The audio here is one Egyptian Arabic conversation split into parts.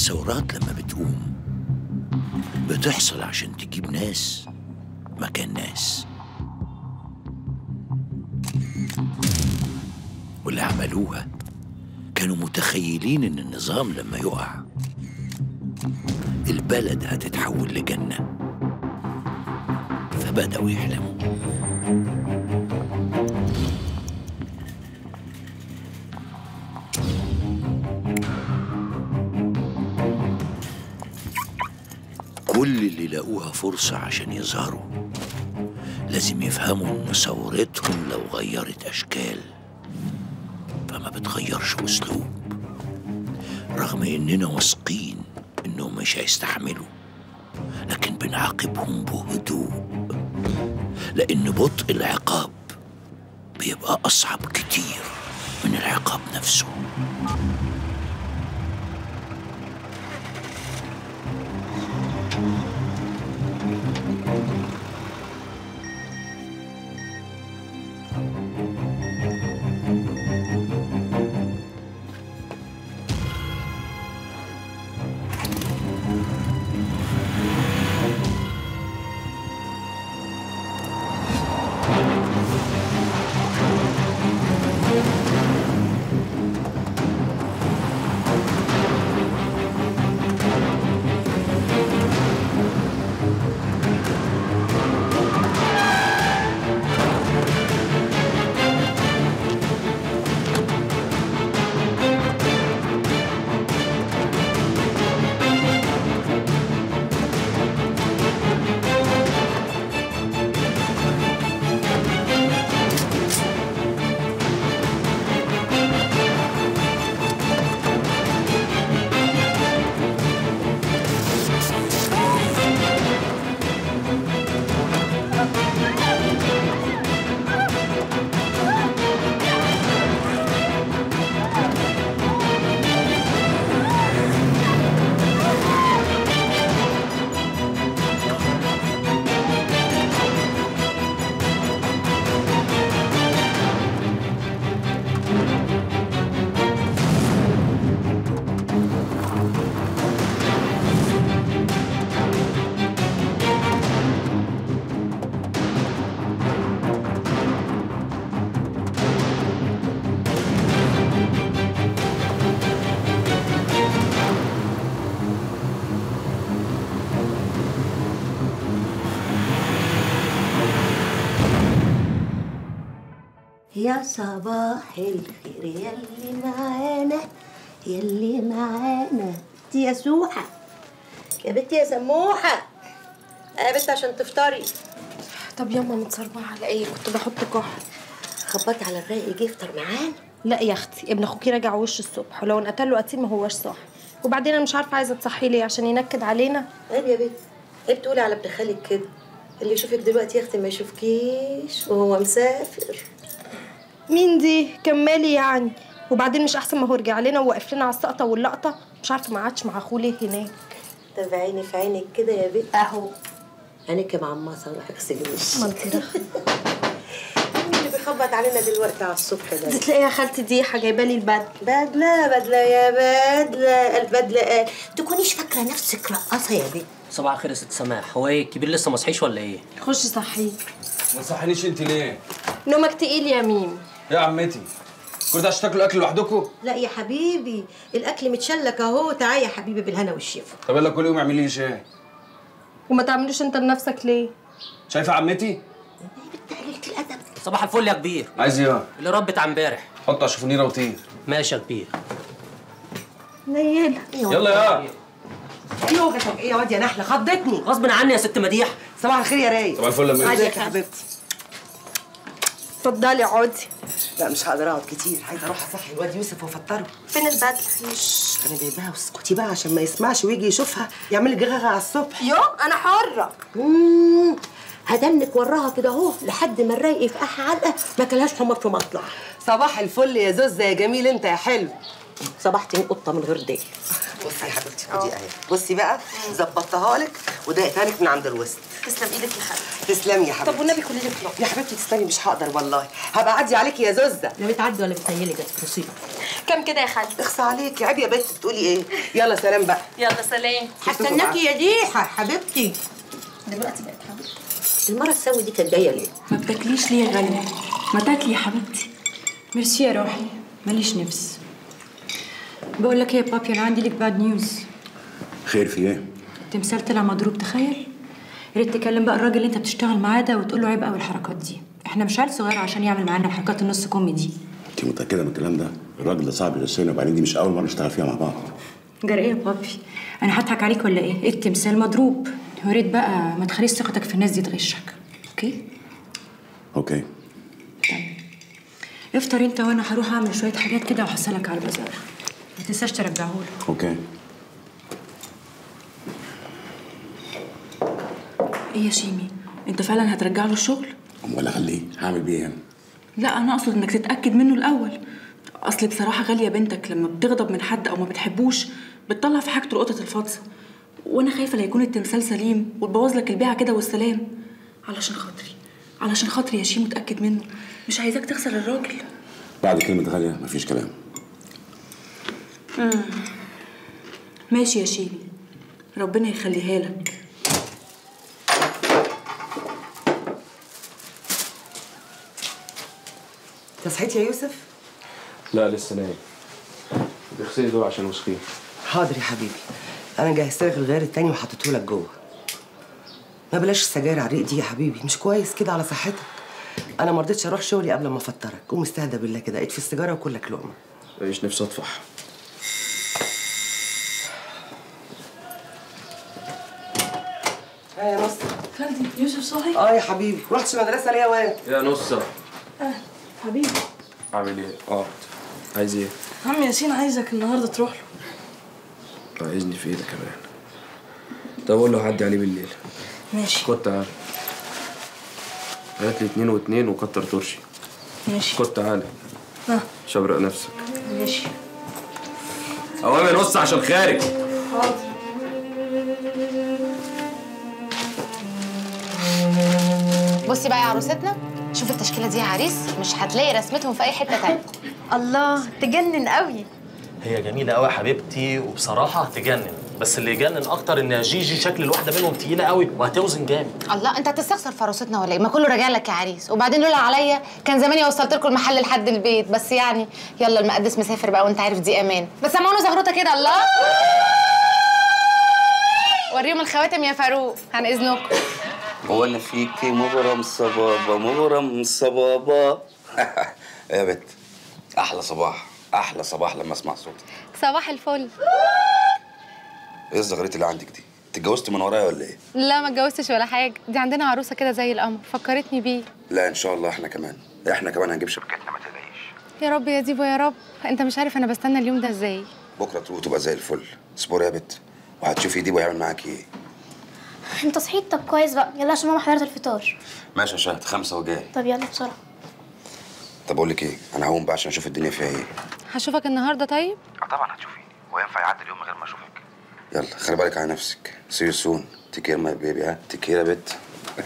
الثورات لما بتقوم بتحصل عشان تجيب ناس مكان ناس واللي عملوها كانوا متخيلين ان النظام لما يقع البلد هتتحول لجنة فبدأوا يحلموا كل اللي لاقوها فرصة عشان يظهروا لازم يفهموا إن ثورتهم لو غيرت أشكال فما بتغيرش أسلوب رغم إننا واثقين إنهم مش هيستحملوا لكن بنعاقبهم بهدوء لأن بطء العقاب بيبقى أصعب كتير من العقاب نفسه يا صباح الخير يلي معانا يلي معانا دي يا سوحة يا بنتي يا سموحة يا بنت عشان تفطري طب ياما متصربعة على ايه كنت بحط كحل خبطي على الرايق يجي يفطر معانا لا يا اختي ابن اخوكي راجع وش الصبح ولو انقتل له قتيل ما هوش صاحي وبعدين انا مش عارفه عايزه تصحي ليه عشان ينكد علينا عيب يا بنت عيب تقولي على ابن خالك كده اللي يشوفك دلوقتي يا اختي ما يشوفكيش وهو مسافر مين دي كمالي يعني وبعدين مش احسن ما هو رجع لنا ووقف لنا على السقطه واللقطه مش عارفه ما عادش مع اخوه ليه هناك طب عيني في عينك كده يا بنت اهو عينك معمصه الله يغسل وشك ما انت رخ مين اللي بيخبط علينا دلوقتي على الصبح ده دي تلاقيها خالتي ديحه جايبه لي البدله بدلة بدلة يا بدلة البدلة قال تكونيش فاكرة نفسك رقاصة يا بنت صباح الخير يا ست سماح هو ايه الكبير لسه ما صحيش ولا ايه خش صحيه ما تصحينيش انت ليه؟ نومك تقيل يا ميم يا عمتي كل ده عشان تاكلوا اكل لوحدكم؟ لا يا حبيبي الأكل متشلك أهو تعال يا حبيبي بالهنا والشفا طب يلا كل يوم اعملي لي شاي وما تعملوش انت لنفسك ليه شايفه عمتي؟ قليلة الأدب صباح الفل يا كبير عايز ايه؟ اللي رب بتاع امبارح حط على شوفونيره وطير ماشي يا كبير نيلة يلا يا يوجتك ايه يا واد يا نحله خضتني غصب عني يا ست مديح صباح الخير يا راي صباح الفل يا ميري. ازيك يا حبيبتي اتفضلي اقعدي لا مش هقدر اقعد كتير عايزه اروح اصحي الواد يوسف وافطره فين البدله انا جايباها واسكتي بقى عشان ما يسمعش ويجي يشوفها يعمل لي جغغه على الصبح يو انا حره مم، هدنك وراها كده أهو لحد ما الرايق يفقعها علقة ما كلهاش حمر في مطلع صباح الفل يا زوزة يا جميل انت يا حلو صبحتني قطة من غير ديل بصي يا حبيبتي خدي اهي بصي بقى ظبطتها لك ودقتها لك من عند الوسط تسلم ايدك يا خالتي تسلمي يا حبيبتي طب والنبي كلنا لك يا حبيبتي تسلمي مش هقدر والله هبقى اعدي عليكي يا زوزة لا بتعدي ولا بتهيلي جت مصيبة كام كده يا خالتي اخصى عليكي عيب يا بنت بتقولي ايه يلا سلام بقى يلا سلام هستناكي يا ديحه حبيبتي دلوقتي بقت حبيبتي المره السوي دي كانت جايه ليه ما بتاكليش ليه يا غالية؟ ما تاكلي يا حبيبتي ميرسي يا روحي ماليش نفس بقول لك ايه يا بابي انا عندي لك باد نيوز خير في ايه؟ التمثال طلع مضروب تخيل يا ريت تكلم بقى الراجل اللي انت بتشتغل معاه ده وتقول له عيب قوي الحركات دي احنا مش عيال صغير عشان يعمل معانا الحركات النص كومي دي انت متاكده من الكلام ده الراجل ده صعب يرسلنا وبعدين دي مش اول مره نشتغل فيها مع بعض جرى ايه يا بابي انا هضحك عليك ولا ايه التمثال مضروب يا ريت بقى ما تخليش ثقتك في الناس دي تغشك اوكي اوكي افطر انت وانا هروح اعمل شويه حاجات كده وهحصلك على البازار ما تنساش ترجعهولي اوكي ايه يا شيمي انت فعلا هترجع له الشغل ولا خليه هعمل بيه يعني لا انا اقصد انك تتاكد منه الاول اصل بصراحه غاليه بنتك لما بتغضب من حد او ما بتحبوش بتطلع في حاجته القطط الفاطسه وانا خايفه لا يكون التمثال سليم وتبوظ لك البيعه كده والسلام علشان خاطري علشان خاطري يا شيمو اتاكد منه مش عايزاك تخسر الراجل بعد كلمه غاليه مفيش كلام ماشي يا شيمي ربنا يخليها لك انت صحيت يا يوسف لا لسه نايم اغسلي دول عشان وسخين حاضر يا حبيبي انا جهزت لك الغيار التاني وحطيته لك جوه ما بلاش السجاير على الريق دي يا حبيبي مش كويس كده على صحتك انا ما رضيتش اروح شغلي قبل ما افطرك قوم استهدى بالله كده اطفي السيجاره وكلك لقمه ماليش نفسي اطفح ها يا نص خالتي يوسف صاحي اه يا حبيبي رحتش المدرسه ليه يا واد يا نصة حبيبي عامل ايه؟ اه عايز ايه؟ عم ياسين عايزك النهارده تروح له عايزني في ايه ده كمان؟ طب اقول له هعدي عليه بالليل ماشي خد تعالى هات لي اتنين واتنين وكتر ترشي ماشي خد تعالى ها شبرق نفسك ماشي اوامر نص عشان خارج بصي بقى يا عروستنا شوف التشكيله دي يا عريس مش هتلاقي رسمتهم في اي حته تانية الله تجنن قوي هي جميلة قوي يا حبيبتي وبصراحة تجنن بس اللي يجنن أكتر إن جيجي شكل الواحدة منهم تقيلة قوي وهتوزن جامد الله انت هتستخسر في عروستنا ولا ايه ما كله راجع لك يا عريس وبعدين لولا عليا كان زماني وصلت لكم المحل لحد البيت بس يعني يلا المقدس مسافر بقى وانت عارف دي امان بس سمعونا زغروطه كده الله وريهم الخواتم يا فاروق عن اذنكم وانا فيكي مغرم صبابة مغرم صبابة يا بت احلى صباح احلى صباح لما اسمع صوتك صباح الفل ايه الزغريت اللي عندك دي انت اتجوزت من ورايا ولا ايه لا ما اتجوزتش ولا حاجه دي عندنا عروسه كده زي القمر فكرتني بيه لا ان شاء الله احنا كمان احنا كمان هنجيب شبكتنا ما تقلقيش يا رب يا ديبو يا رب انت مش عارف انا بستنى اليوم ده ازاي بكره تروح تبقى زي الفل اصبري يا بت وهتشوفي ديبو يعمل معاكي ايه انت صحيت طب كويس بقى يلا عشان ماما حضرت الفطار ماشي يا شهد خمسة وجاي طب يلا بسرعه طب اقول لك ايه انا هقوم بقى عشان اشوف الدنيا فيها ايه هشوفك النهارده طيب اه طبعا هتشوفيني هو ينفع يعدي اليوم من غير ما اشوفك يلا خلي بالك على نفسك سي يو سون تكير ماي بيبي ها تكير يا بت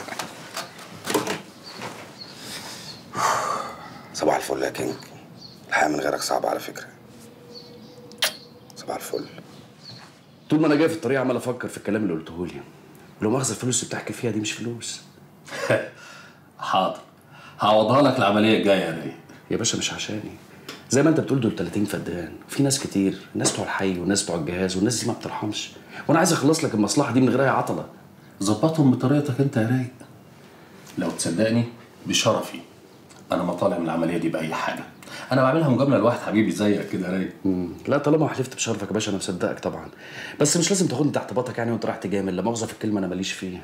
صباح الفل يا كينج الحياة من غيرك صعبة على فكرة صباح الفل طول ما انا جاي في الطريق عمال افكر في الكلام اللي قلته لي ولو مؤاخذه الفلوس اللي بتحكي فيها دي مش فلوس حاضر هعوضها لك العمليه الجايه يا رايق يا باشا مش عشاني زي ما انت بتقول دول 30 فدان في ناس كتير الناس بتوع الحي والناس بتوع الجهاز والناس دي ما بترحمش وانا عايز اخلص لك المصلحه دي من غير اي عطله ظبطهم بطريقتك انت يا رايق لو تصدقني بشرفي انا ما طالع من العمليه دي باي حاجه انا بعملها مجامله لواحد حبيبي زيك كده يا رايق مم. لا طالما حلفت بشرفك يا باشا انا مصدقك طبعا بس مش لازم تاخدني تحت باطك يعني وانت رايح تجامل لا مؤاخذه في الكلمه انا ماليش فيها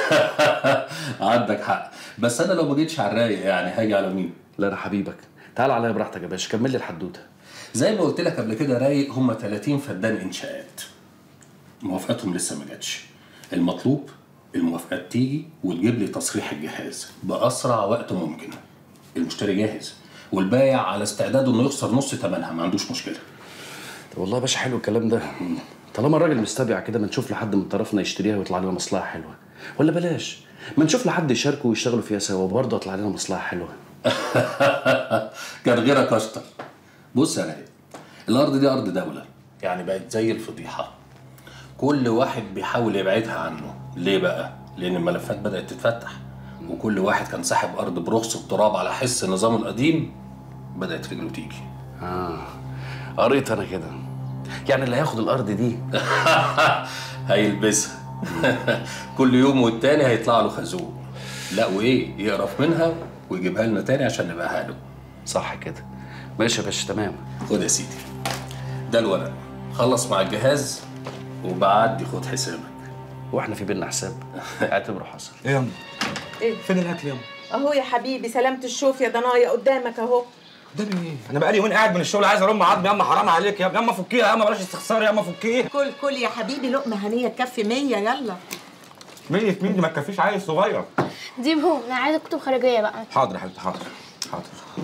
عندك حق بس انا لو ما جيتش على الرايق يعني هاجي على مين لا انا حبيبك تعال عليا براحتك يا باشا كمل لي الحدوته زي ما قلت لك قبل كده رايق هم 30 فدان انشاءات موافقتهم لسه ما جاتش المطلوب الموافقات تيجي وتجيب لي تصريح الجهاز باسرع وقت ممكن المشتري جاهز والبايع على استعداد انه يخسر نص ثمنها ما عندوش مشكله طب والله يا باشا حلو الكلام ده طالما الراجل مستبيع كده ما نشوف لحد من طرفنا يشتريها ويطلع لنا مصلحه حلوه ولا بلاش ما نشوف لحد يشاركوا ويشتغلوا فيها سوا وبرضه يطلع لنا مصلحه حلوه كان غيرك اشطر بص يا رايق الارض دي ارض دوله يعني بقت زي الفضيحه كل واحد بيحاول يبعدها عنه ليه بقى لان الملفات بدات تتفتح وكل واحد كان ساحب ارض برخص التراب على حس النظام القديم بدات رجله تيجي اه قريت انا كده يعني اللي هياخد الارض دي هيلبسها كل يوم والتاني هيطلع له خازوق لا وايه يقرف منها ويجيبها لنا تاني عشان نبيعها له صح كده ماشي يا باشا تمام خد يا سيدي ده الورق خلص مع الجهاز وبعدي خد حسابك واحنا في بينا حساب اعتبره حصل ايه يا ايه فين الاكل يا اهو يا حبيبي سلامة الشوف يا ضنايا قدامك اهو ده ايه انا بقالي يومين قاعد من الشغل عايز ارم عظمي ياما حرام عليك يا ابني ياما فكيها ياما بلاش استخسار ياما فكيه كل كل يا حبيبي لقمة هنية تكفي مية يلا مية مين دي ما تكفيش عيل صغير ديبهم انا عايزه كتب خارجيه بقى حاضر يا حبيبتي حاضر حاضر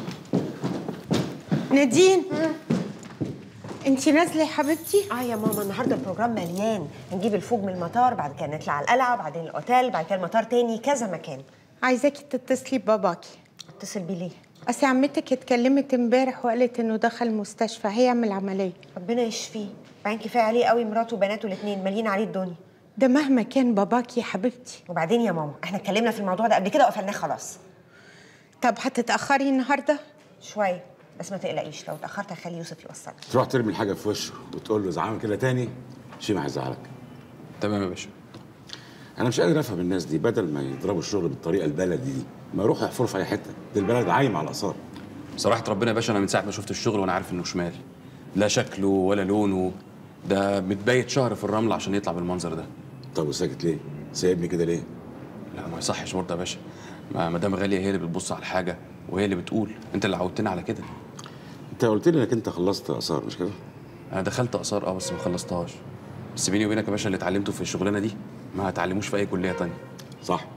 نادين انت نازله يا حبيبتي اه يا ماما النهارده البروجرام مليان هنجيب الفوج من المطار بعد كده نطلع على القلعه بعدين الاوتيل بعد كده المطار تاني كذا مكان عايزاكي تتصلي بباباكي اتصل بيه ليه اصل عمتك اتكلمت امبارح وقالت انه دخل مستشفى هيعمل عمليه ربنا يشفيه بعدين كفايه عليه قوي مراته وبناته الاثنين مالين عليه الدنيا ده مهما كان باباكي يا حبيبتي وبعدين يا ماما احنا اتكلمنا في الموضوع ده قبل كده وقفلناه خلاص طب هتتاخري النهارده شويه بس ما تقلقيش لو اتاخرت هخلي يوسف يوصلك تروح ترمي الحاجه في وشه وتقول له اذا عمل كده تاني شيء ما هيزعلك تمام يا باشا انا مش قادر افهم الناس دي بدل ما يضربوا الشغل بالطريقه البلدي دي ما يروحوا يحفروا في اي حته دي البلد عايمه على الاثار صراحة ربنا يا باشا أنا من ساعة ما شفت الشغل وأنا عارف إنه شمال لا شكله ولا لونه ده متبيت شهر في الرمل عشان يطلع بالمنظر ده طب وساكت ليه؟ سايبني كده ليه؟ لا ما يصحش برضه يا باشا ما مدام غالية هي اللي بتبص على الحاجة وهي اللي بتقول أنت اللي عودتنا على كده انت قلت لي انك انت خلصت اثار مش كده؟ أنا دخلت آثار أه بس ما خلصتهاش بس بيني وبينك يا باشا اللي اتعلمته في الشغلانة دي ما هتعلموش في أي كلية تانية صح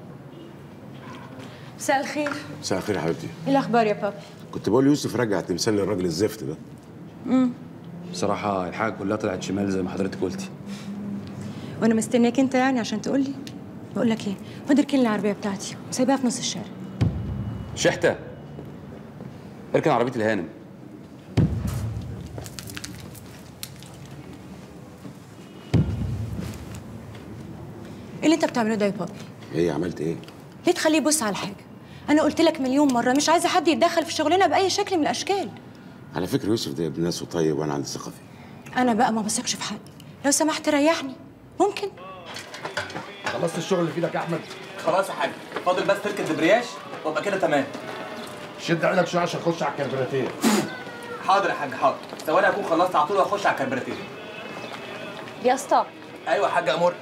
مساء الخير مساء الخير يا حبيبتي ايه الاخبار يا بابي كنت بقول يوسف رجع تمثال للراجل الزفت ده امم بصراحة الحاجة كلها طلعت شمال زي ما حضرتك قلتي وانا مستنياك انت يعني عشان تقول لي بقول لك ايه خد اركن لي العربيه بتاعتي وسايباها في نص الشارع شحتة اركن عربية الهانم ايه اللي انت بتعمله ده يا بابي ايه عملت ايه؟ ليه تخليه يبص على حاجه انا قلت لك مليون مره مش عايزه حد يتدخل في شغلنا باي شكل من الاشكال على فكره يوسف ده ابن ناس وطيب وانا عندي ثقه فيه انا بقى ما بثقش في حد لو سمحت ريحني ممكن خلصت الشغل اللي في ايدك يا احمد خلاص يا حاج فاضل بس تركب الدبرياج وابقى كده تمام شد عينك شويه عشان اخش على الكربراتير حاضر يا حاج حاضر ثواني اكون خلصت على طول واخش على الكربراتير يا اسطى ايوه يا حاج امور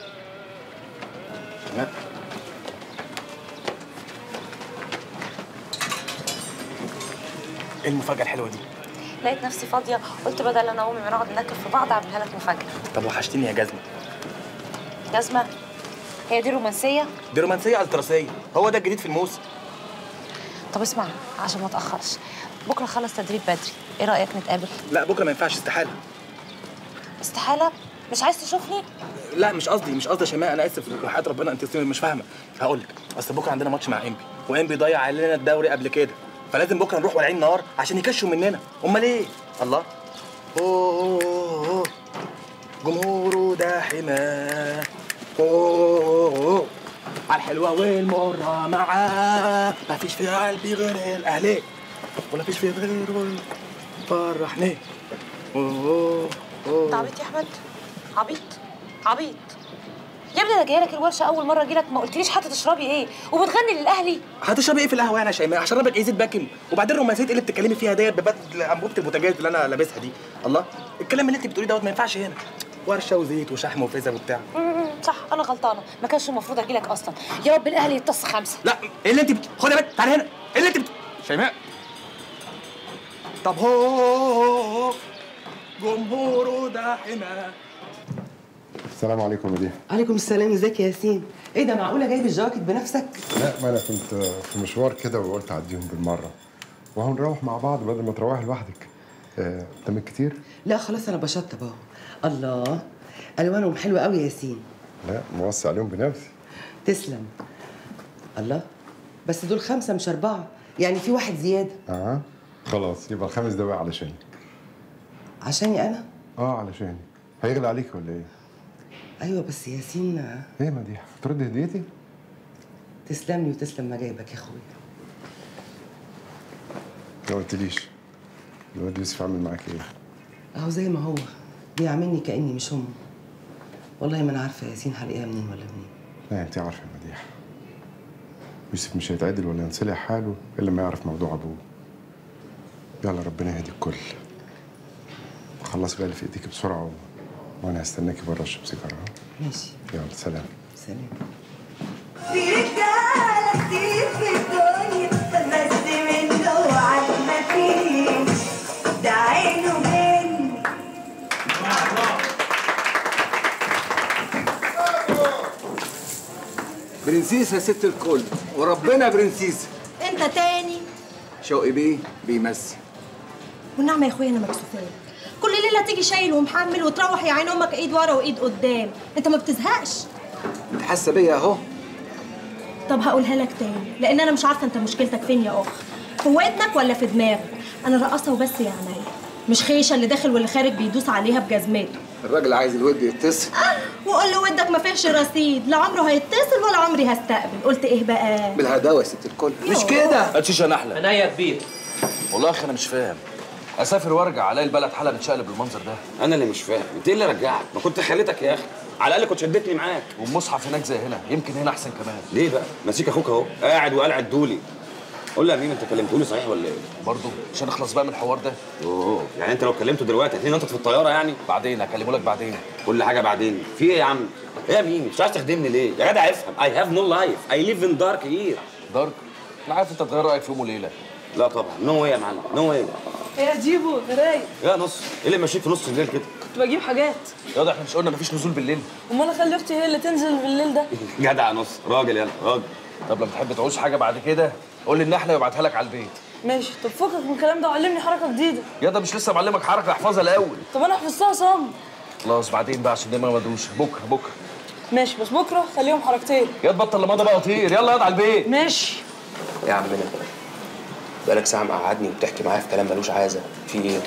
ايه المفاجاه الحلوه دي لقيت نفسي فاضيه قلت بدل انا وامي ما نقعد ناكل في بعض اعملها لك مفاجاه طب وحشتني يا جزمه جزمه هي دي رومانسيه دي رومانسيه التراسيه هو ده الجديد في الموسم طب اسمع عشان ما اتاخرش بكره اخلص تدريب بدري ايه رايك نتقابل لا بكره ما ينفعش استحاله استحاله مش عايز تشوفني لا مش قصدي مش قصدي يا شيماء انا اسف وحياه ربنا انت مش فاهمه هقول لك اصل بكره عندنا ماتش مع انبي وانبي ضيع علينا الدوري قبل كده فلازم بكره نروح والعين نار عشان يكشوا مننا امال ايه الله أوه أوه أوه. جمهوره ده حماه أوه على الحلوه والمره معاه مفيش في قلبي غير الاهلي ولا فيش في غيره فرحني أوه أوه. انت عبيط يا احمد عبيط عبيط يا ابني انا جايه لك الورشه اول مره اجي لك ما قلتليش حتى تشربي ايه وبتغني للاهلي هتشربي ايه في القهوه يعني يا شيماء هشربك ايه زيت باكن وبعدين رومانسيه ايه اللي بتتكلمي فيها ديت ببدل انبوبه البوتاجاز اللي انا لابسها دي الله الكلام اللي انت بتقوليه دوت ما ينفعش هنا ورشه وزيت وشحم وفيزا وبتاع امم صح انا غلطانه ما كانش المفروض اجي لك اصلا يا رب الاهلي يتص خمسه لا ايه اللي انت بت... خد يا بنت تعالي هنا ايه اللي انت بت... شيماء طب هو هو جمهوره ده حماه السلام عليكم يا مديح عليكم السلام ازيك يا ياسين ايه ده معقوله جايب الجواكت بنفسك لا ما انا كنت في مشوار كده وقلت اعديهم بالمره وهو نروح مع بعض بدل ما تروحي لوحدك آه، تمام كتير لا خلاص انا بشطب اهو الله الوانهم حلوه قوي يا ياسين لا موسع عليهم بنفسي تسلم الله بس دول خمسه مش اربعه يعني في واحد زياده اه خلاص يبقى الخمس دقايق علشان عشاني انا اه علشان هيغلى عليك ولا ايه؟ ايوه بس ياسين ايه مديحه ترد هديتي؟ تسلم لي وتسلم مجايبك يا اخويا ما قلتليش الواد يوسف عامل معاك ايه؟ اهو زي ما هو بيعاملني كاني مش امه والله ما انا عارفه ياسين هلاقيها منين ولا منين لا انت عارفه يا مديحه يوسف مش هيتعدل ولا ينصلح حاله الا لما يعرف موضوع ابوه يلا ربنا يهدي الكل خلصي بقى اللي في ايديك بسرعه و... وانا هستناكي بره اشرب سيجاره ها؟ ماشي يلا سلام سلام في رجالة كتير في الدنيا بس منه على مفيش ده عينه مني برنسيسة يا ست الكل وربنا برنسيسة انت تاني شوقي بيه بيمثل والنعمة يا اخويا انا مكسوفاه كل ليلة تيجي شايل ومحمل وتروح يا عين امك ايد ورا وايد قدام انت ما بتزهقش انت حاسة بيا اهو طب هقولها لك تاني لان انا مش عارفه انت مشكلتك فين يا اخ في ودنك ولا في دماغك انا رقاصه وبس يا عينيا مش خيشه اللي داخل واللي خارج بيدوس عليها بجزمته الراجل عايز الود يتصل وقول له ودك ما فيهش رصيد لا عمره هيتصل ولا عمري هستقبل قلت ايه بقى بالهداوة يا ست الكل مش كده هاتشيش يا نحله انا يا كبير والله يا اخي انا مش فاهم اسافر وارجع الاقي البلد حالها متشقلب بالمنظر ده انا اللي مش فاهم انت ايه اللي رجعك ما كنت خليتك يا اخي على الاقل كنت شدتني معاك والمصحف هناك زي هنا يمكن هنا احسن كمان ليه بقى ماسك اخوك اهو قاعد وقلعد دولي قول لي يا ميم انت كلمتوني صحيح ولا ايه برضه عشان نخلص بقى من الحوار ده اوه يعني انت لو كلمته دلوقتي هتلاقيني نطت في الطياره يعني بعدين هكلمه لك بعدين كل حاجه بعدين في ايه يا عم ايه يا ميم مش عايز تخدمني ليه يا جدع افهم اي هاف نو لايف اي ليف ان دارك هير دارك انا عارف انت تغير رايك في يوم وليله لا طبعا نو واي يا معلم نو واي يا جيبو رايق يا نص ايه اللي ماشيك في نص الليل كده كنت بجيب حاجات يا ده احنا مش قلنا مفيش نزول بالليل امال اخلي اختي هي اللي تنزل بالليل ده جدع نص راجل يلا راجل طب لما تحب تعوز حاجه بعد كده قول لي النحله يبعتها لك على البيت ماشي طب فكك من الكلام ده وعلمني حركه جديده يا ده مش لسه معلمك حركه احفظها الاول طب انا حفظتها صم خلاص بعدين بقى عشان دماغي مدروسه بكره بكره ماشي بس بكره خليهم حركتين يا تبطل لمضى بقى وطير يلا يا على البيت ماشي يا عمنا بقالك ساعة مقعدني وبتحكي معايا في كلام ملوش عازة في ايه؟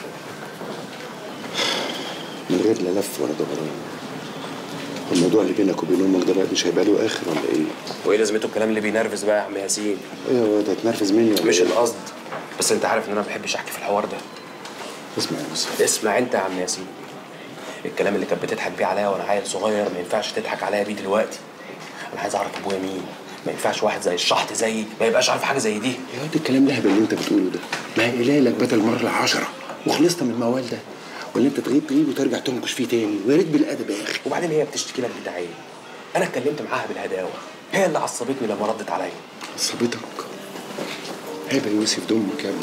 من غير لا لف ولا دوران الموضوع اللي بينك وبين امك ده بقى مش هيبقى له اخر ولا ايه؟ وايه لازمته الكلام اللي بينرفز بقى يا عم ياسين؟ ايه يا واد هتنرفز مني ولا مش إيه؟ القصد بس انت عارف ان انا ما بحبش احكي في الحوار ده اسمع يا يوسف اسمع انت يا عم ياسين الكلام اللي كانت بتضحك بيه عليا وانا عيل صغير ما ينفعش تضحك عليا بيه دلوقتي انا عايز اعرف ابويا مين ما ينفعش واحد زي الشحط زيي ما يبقاش عارف حاجه زي دي يا واد الكلام ده اللي انت بتقوله ده ما هي قليلك بدل مره العشرة وخلصت من الموال ده ولا انت تغيب تغيب وترجع تنكش فيه تاني ويا ريت بالادب يا اخي وبعدين هي بتشتكي لك بتاع ايه انا اتكلمت معاها بالهداوه هي اللي عصبتني لما ردت عليا عصبتك عيب يا يوسف دمك يا ابني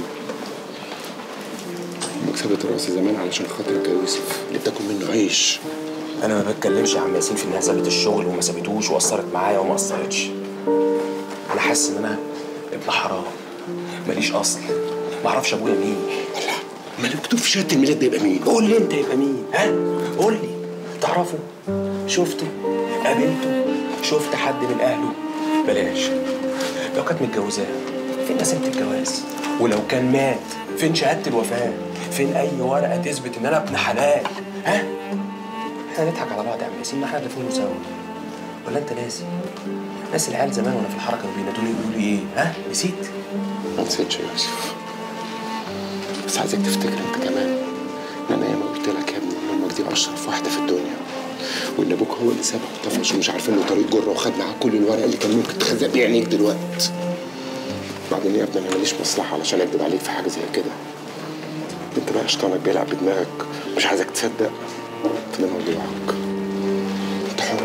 امك سابت راسي زمان علشان خاطرك يا يوسف اللي بتاكل منه عيش انا ما بتكلمش يا عم ياسين في انها سابت الشغل وما سابتوش وقصرت معايا وما قصرتش انا حاسس ان انا ابن حرام ماليش اصل ما اعرفش ابويا مين ما اللي مكتوب في شهاده الميلاد ده يبقى مين؟ قول لي انت يبقى مين ها قول لي تعرفه شفته قابلته شفت حد من اهله بلاش لو كانت متجوزاه فين نسيبة الجواز ولو كان مات فين شهاده الوفاه فين اي ورقه تثبت ان انا ابن حلال ها احنا نضحك على بعض يا عم ياسين ما احنا الاثنين سوا ولا انت ناسي ناسي العيال زمان وانا في الحركه وبينادوني يقولوا لي ايه ها نسيت ما نسيتش يا يوسف بس عايزك تفتكر انت كمان ان انا ياما قلت لك يا ابني ان امك دي اشرف واحده في الدنيا وان ابوك هو اللي سابك وطفش ومش عارفين له طريق جره وخد معاه كل الورق اللي كان ممكن تخزق بيه عينيك دلوقتي بعدين يا ابني انا ماليش مصلحه علشان اكدب عليك في حاجه زي كده انت بقى شيطانك بيلعب بدماغك مش عايزك تصدق فده موضوعك انت حر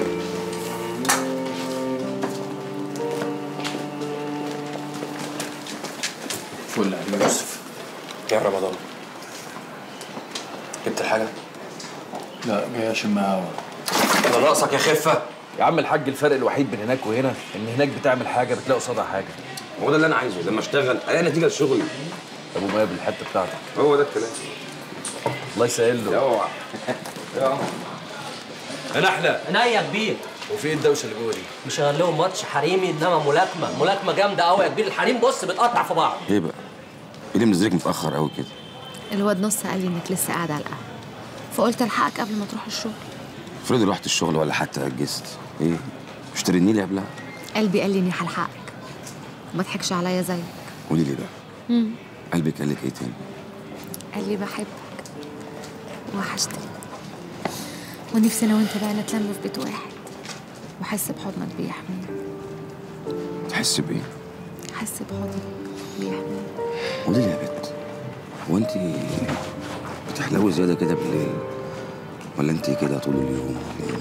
فل يا يوسف يا رمضان جبت الحاجه لا جاي اشمها هوا انا ناقصك يا خفه يا عم الحاج الفرق الوحيد بين هناك وهنا ان هناك بتعمل حاجه بتلاقي قصادها حاجه هو ده اللي انا عايزه لما اشتغل الاقي نتيجه لشغلي ابو ماهر بالحته بتاعتك هو ده الكلام الله يسهل له اوعى يا نحله انا يا كبير وفي ايه الدوشه اللي جوه دي؟ مشغل لهم ماتش حريمي انما ملاكمه ملاكمه جامده قوي يا كبير الحريم بص بتقطع في بعض ايه بقى؟ ايه اللي منزلك متاخر قوي كده؟ الواد نص قال لي انك لسه قاعده على القهوه فقلت الحقك قبل ما تروح الشغل افرضي رحت الشغل ولا حتى اجزت ايه مش ترني لي قبلها قلبي قال لي اني هلحقك وما تضحكش عليا زيك قولي لي بقى مم. قلبك قال لك ايه تاني قال لي بحبك وحشتني ونفسي انا وانت بقى نتلم في بيت واحد واحس بحضنك بيحميني تحس بايه احس بحضنك بيحميني قولي لي يا بت هو انت بتحلوي زياده كده بالليل ولا انت كده طول اليوم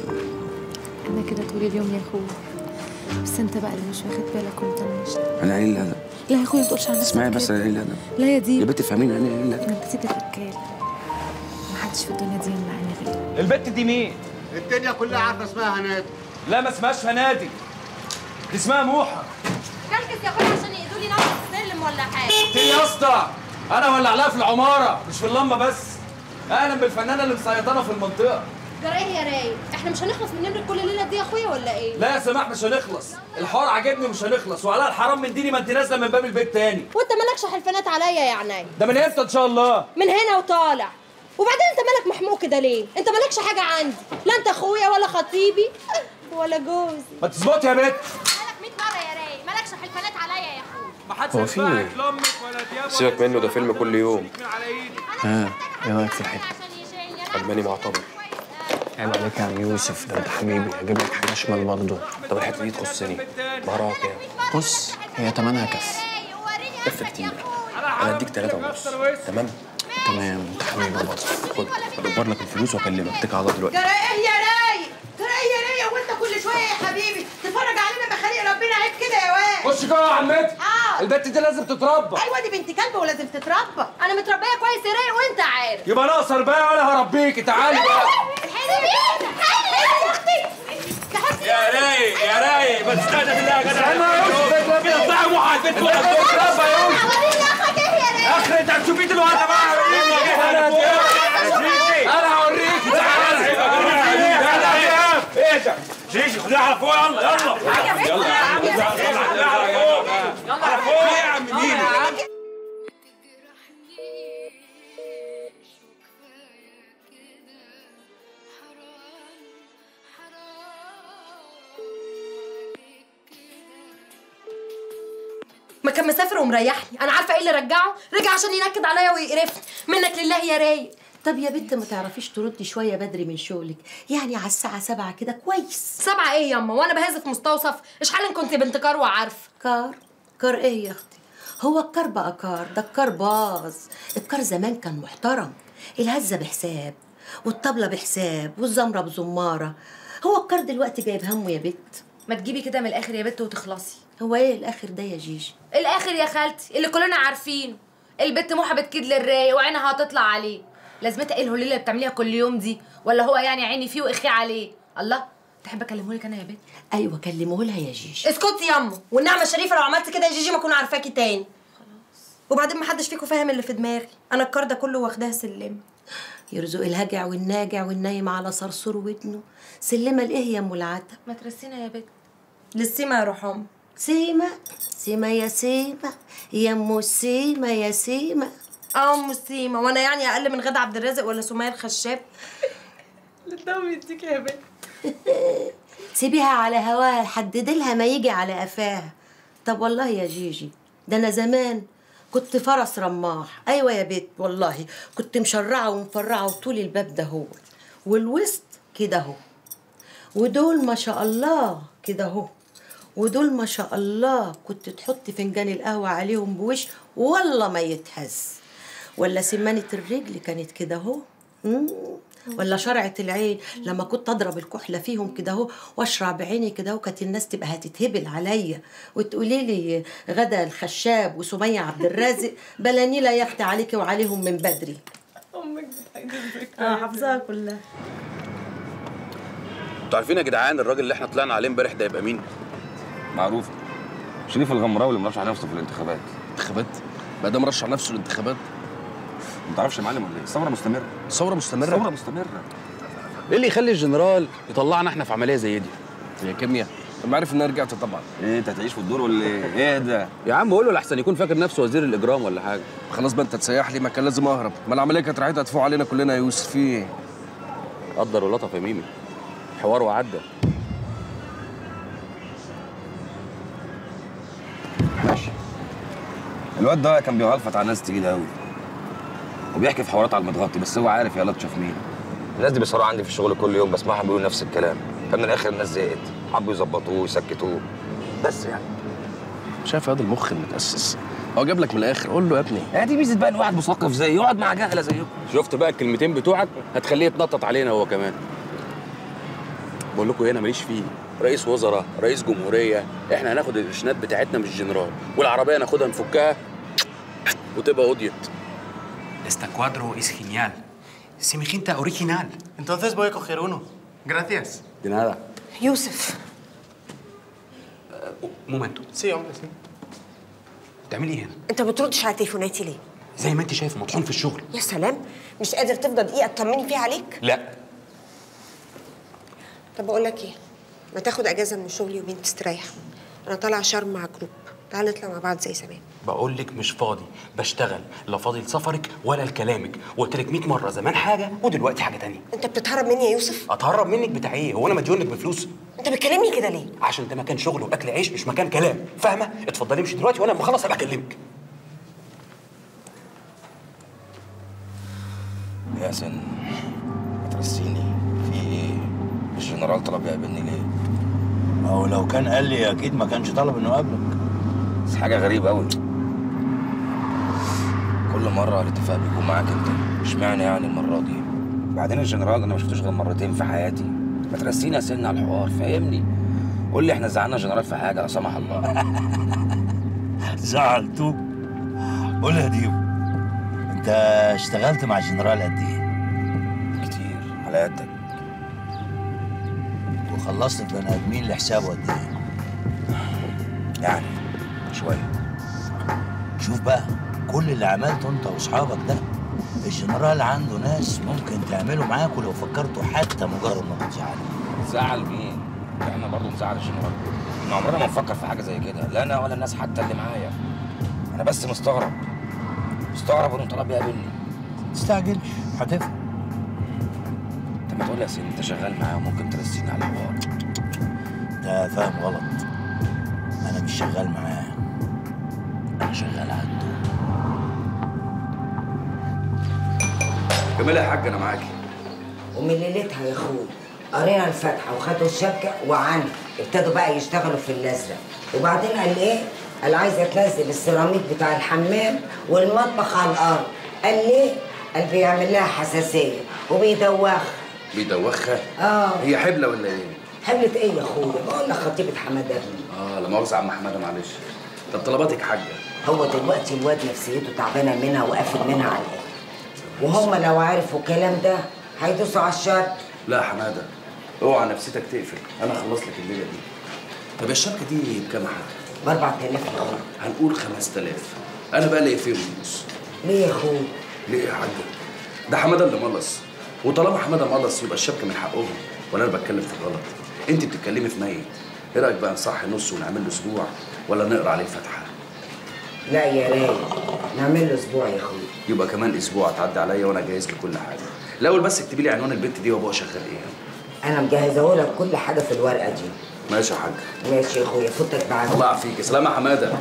انا كده طول اليوم يا اخويا بس انت بقى اللي مش واخد بالك ومطنشني انا قليل الادب لا يا اخويا ما تقولش على نفسك اسمعي بس كده. انا قليل الادب لا يا دي يا بت فهميني انا قليل الادب انا بسيب الرجاله محدش في الدنيا دي يمنعني غيرك البت دي مين؟ الدنيا كلها عارفه اسمها هنادي لا ما اسمهاش فنادي دي اسمها موحة كلكس يا اخويا عشان يقيدوا لي نفس السلم ولا حاجه ايه يا اسطى انا ولع في العماره مش في اللمبه بس اهلا بالفنانه اللي مسيطره في المنطقه جرى ايه يا رايق احنا مش هنخلص من نمرة كل ليله دي يا اخويا ولا ايه لا يا سماح مش هنخلص الحوار عاجبني ومش هنخلص وعلى الحرام من ديني ما انت نازله من باب البيت تاني وانت مالكش حلفانات عليا يا عيني ده من امتى ان شاء الله من هنا وطالع وبعدين انت مالك محموق كده ليه انت مالكش حاجه عندي لا انت اخويا ولا خطيبي ولا جوزي ما تظبط يا بت مالك 100 مره يا رايق مالكش حلفانات عليا يا اخويا هو في ايه؟ سيبك منه ده فيلم كل يوم ها ايه رايك في الحته؟ عجباني معتبر عيب عليك يا عم يوسف ده انت حبيبي اجيب لك حاجه اشمل برضه طب الحته دي تخصني مهرها كام؟ بص هي تمنها كف كف كتير انا اديك ثلاثة ونص تمام؟ تمام انت حبيبي برضه خد ادبر لك الفلوس واكلمك اتكل على الله دلوقتي جرى ايه يا رايق جرى ايه يا رايق وانت كل شويه يا حبيبي تتفرج علينا بخليق ربنا عيب كده يا واد خش جوه يا عمتي اه البت دي لازم تتربى ايوه دي بنت كلب ولازم تتربى انا متربيه كويس يا رايق وانت عارف يبقى انا اقصر بقى ولا هربيكي تعالي بقى يا رايق يا رايق بس استهدى بالله يا جدع انا يا اطلعي موحى البيت فوق تتربى يا يوسف اخر انت هتشوفي دلوقتي بقى انا هوريكي تعالى ايه ده جيجي خديها على فوق يلا يلا يلا يلا على فوق على فوق يا عم مين ما كان مسافر ومريحني انا عارفه ايه اللي رجعه رجع عشان ينكد عليا ويقرفني منك لله يا رايق طب يا بنت ما تعرفيش تردي شويه بدري من شغلك يعني على الساعه سبعة كده كويس سبعة ايه ياما وانا بهز في مستوصف اشحال كنت بنت كروه عارفه كار كار ايه يا اختي هو الكار بقى كار ده الكار باظ الكار زمان كان محترم الهزه بحساب والطبله بحساب والزمره بزماره هو الكار دلوقتي جايب همه يا بت ما تجيبي كده من الاخر يا بت وتخلصي هو ايه الاخر ده يا جيجي الاخر يا خالتي اللي كلنا عارفينه البت موحه بتكيد للرايق وعينها هتطلع عليه لازمتها ايه الهليله اللي بتعمليها كل يوم دي ولا هو يعني عيني فيه واخي عليه الله تحب اكلمه لك انا يا بت ايوه كلمه لها يا جيجي اسكتي ياما والنعمه الشريفه لو عملت كده يا جيجي ما اكون عارفاكي تاني وبعدين ما حدش فيكم فاهم اللي في دماغي انا الكار ده كله واخداها سلم يرزق الهجع والناجع والنايم على صرصور ودنه سلمه لايه يا ام العتب ما ترسينا يا بت للسيما يا روح امي سيما سيما يا سيما يا ام سيما يا سيما اه ام سيما وانا يعني اقل من غدا عبد الرازق ولا سمية الخشاب الدم يديك يا بنت سيبيها على هواها لحد ديلها ما يجي على قفاها طب والله يا جيجي ده انا زمان كنت فرس رماح ايوه يا بيت والله كنت مشرعه ومفرعه وطول الباب ده هو والوسط كده اهو ودول ما شاء الله كده اهو ودول ما شاء الله كنت تحط فنجان القهوة عليهم بوش والله ما يتهز ولا سمانة الرجل كانت كده اهو مم. ولا شرعة العين لما كنت اضرب الكحلة فيهم كده اهو واشرع بعيني كده اهو كانت الناس تبقى هتتهبل عليا وتقولي لي غدا الخشاب وسمية عبد الرازق بلانيلا يختي عليكي وعليهم من بدري امك بتحجزك اه حافظاها كلها انتوا عارفين يا جدعان الراجل اللي احنا طلعنا عليه امبارح ده يبقى مين؟ معروف شريف الغمراوي اللي مرشح نفسه في الانتخابات انتخابات بقى ده مرشح نفسه للانتخابات ما تعرفش يا معلم ولا ايه؟ الثوره مستمره ثوره مستمره ثوره مستمره ايه اللي يخلي الجنرال يطلعنا احنا في عمليه زي دي هي كيمياء لما عرف ان انا رجعت طبعا ايه انت هتعيش في الدور ولا ايه؟ ايه ده؟ يا عم قول له لحسن يكون فاكر نفسه وزير الاجرام ولا حاجه خلاص بقى انت تسيح لي ما كان لازم اهرب ما العمليه كانت رايحه تدفع علينا كلنا يا يوسف في ايه؟ قدر ولطف يا ميمي حوار وعدى ماشي الواد ده كان بيغلفط على ناس تقيله قوي وبيحكي في حوارات على المتغطي بس هو عارف يا لطشه في مين الناس دي بيصارعوا عندي في الشغل كل يوم بسمعهم بيقولوا نفس الكلام فمن الاخر الناس زهقت حبوا يظبطوه ويسكتوه بس يعني شايف هذا المخ المتاسس هو جاب لك من الاخر قول له يا ابني يعني دي ميزه بقى ان واحد مثقف زي يقعد مع جهله زيكم شفت بقى الكلمتين بتوعك هتخليه يتنطط علينا هو كمان بقول لكم هنا ماليش فيه رئيس وزراء رئيس جمهوريه احنا هناخد القرشينات بتاعتنا من الجنرال والعربيه ناخدها نفكها وتبقى قضيت Este cuadro es genial. Semejante original. Entonces voy a coger uno. Gracias. De nada. يوسف Un momento. Sí, hombre, sí. بتعملي ايه هنا؟ انت بتردش على تليفوناتي ليه زي ما انت شايف مطحون في الشغل. يا سلام مش قادر تفضل دقيقه تطمني فيها عليك لا طب بقول لك ايه ما تاخد اجازه من الشغل يومين تستريح انا طالعه شرم مع جروب تعال نطلع مع بعض زي زمان بقول لك مش فاضي بشتغل لا فاضي لسفرك ولا لكلامك وقلت لك 100 مره زمان حاجه ودلوقتي حاجه تانية انت بتتهرب مني يا يوسف اتهرب منك بتاع ايه هو انا مديون لك بفلوس انت بتكلمني كده ليه عشان ده مكان شغل واكل عيش مش مكان كلام فاهمه اتفضلي امشي دلوقتي وانا لما اخلص هبقى اكلمك يا سن ترسيني في ايه الجنرال طلب يقابلني ليه ما هو لو كان قال لي اكيد ما كانش طلب انه يقابلك بس حاجه غريبه قوي كل مره الاتفاق بيكون معاك انت اشمعنى يعني المره دي بعدين الجنرال انا ما شفتوش غير مرتين في حياتي ما ترسيني يا سن على الحوار فاهمني قول لي احنا زعلنا الجنرال في حاجه لا سمح الله زعلته قول يا ديو انت اشتغلت مع الجنرال قد ايه؟ كتير على قدك وخلصت البني ادمين لحسابه قد ايه؟ يعني شويه شوف بقى كل اللي عملته انت واصحابك ده الجنرال عنده ناس ممكن تعملوا معاكوا لو فكرتوا حتى مجرد ما تزعلوا زعل مين؟ احنا برضه نزعل الجنرال احنا عمرنا ما نفكر في حاجه زي كده لا انا ولا الناس حتى اللي معايا انا بس مستغرب مستغرب انه طلب يقابلني تستعجلش هتفهم طب ما تقول لي يا سيدي انت شغال معاه وممكن ترسيني على الحوار انت فاهم غلط انا مش شغال معاه انا شغال عنده كمال يا حاج انا معاكي ومن ليلتها يا اخوي قرينا الفاتحه وخدوا الشبكه وعنا ابتدوا بقى يشتغلوا في الازرق وبعدين قال ايه؟ قال عايزه تنزل السيراميك بتاع الحمام والمطبخ على الارض قال ليه؟ قال بيعمل لها حساسيه وبيدوخ بيدوخها اه هي حبلة ولا ايه؟ حملة ايه يا اخويا؟ بقول لك خطيبة حماده ابني اه لا مؤاخذة يا عم حماده معلش طب طلباتك حاجة هو دلوقتي الواد نفسيته تعبانه منها وقافل منها على الاخر وهم لو عرفوا الكلام ده هيدوسوا على الشر لا يا حماده اوعى نفسيتك تقفل انا اخلص لك الليله دي طب الشبكه دي بكام يا حاج؟ ب 4000 يا اخويا هنقول 5000 انا بقى ليا فين ونص ليه يا اخويا؟ ليه يا حاج؟ ده حماده اللي ملص وطالما حماده ملص يبقى الشبكه من حقهم ولا انا بتكلم في غلط انت بتتكلمي في ميت ايه رايك بقى نصحي نص ونعمل له اسبوع ولا نقرا عليه الفاتحه لا يا رايق نعمل له اسبوع يا اخويا يبقى كمان اسبوع تعدي عليا وانا جاهز لكل حاجه الاول بس اكتبي لي عنوان البنت دي وابقى شغال ايه انا مجهزه لك كل حاجه في الورقه دي ماشي يا حاج ماشي يا اخويا فوتك بعد الله يعافيك سلام يا حماده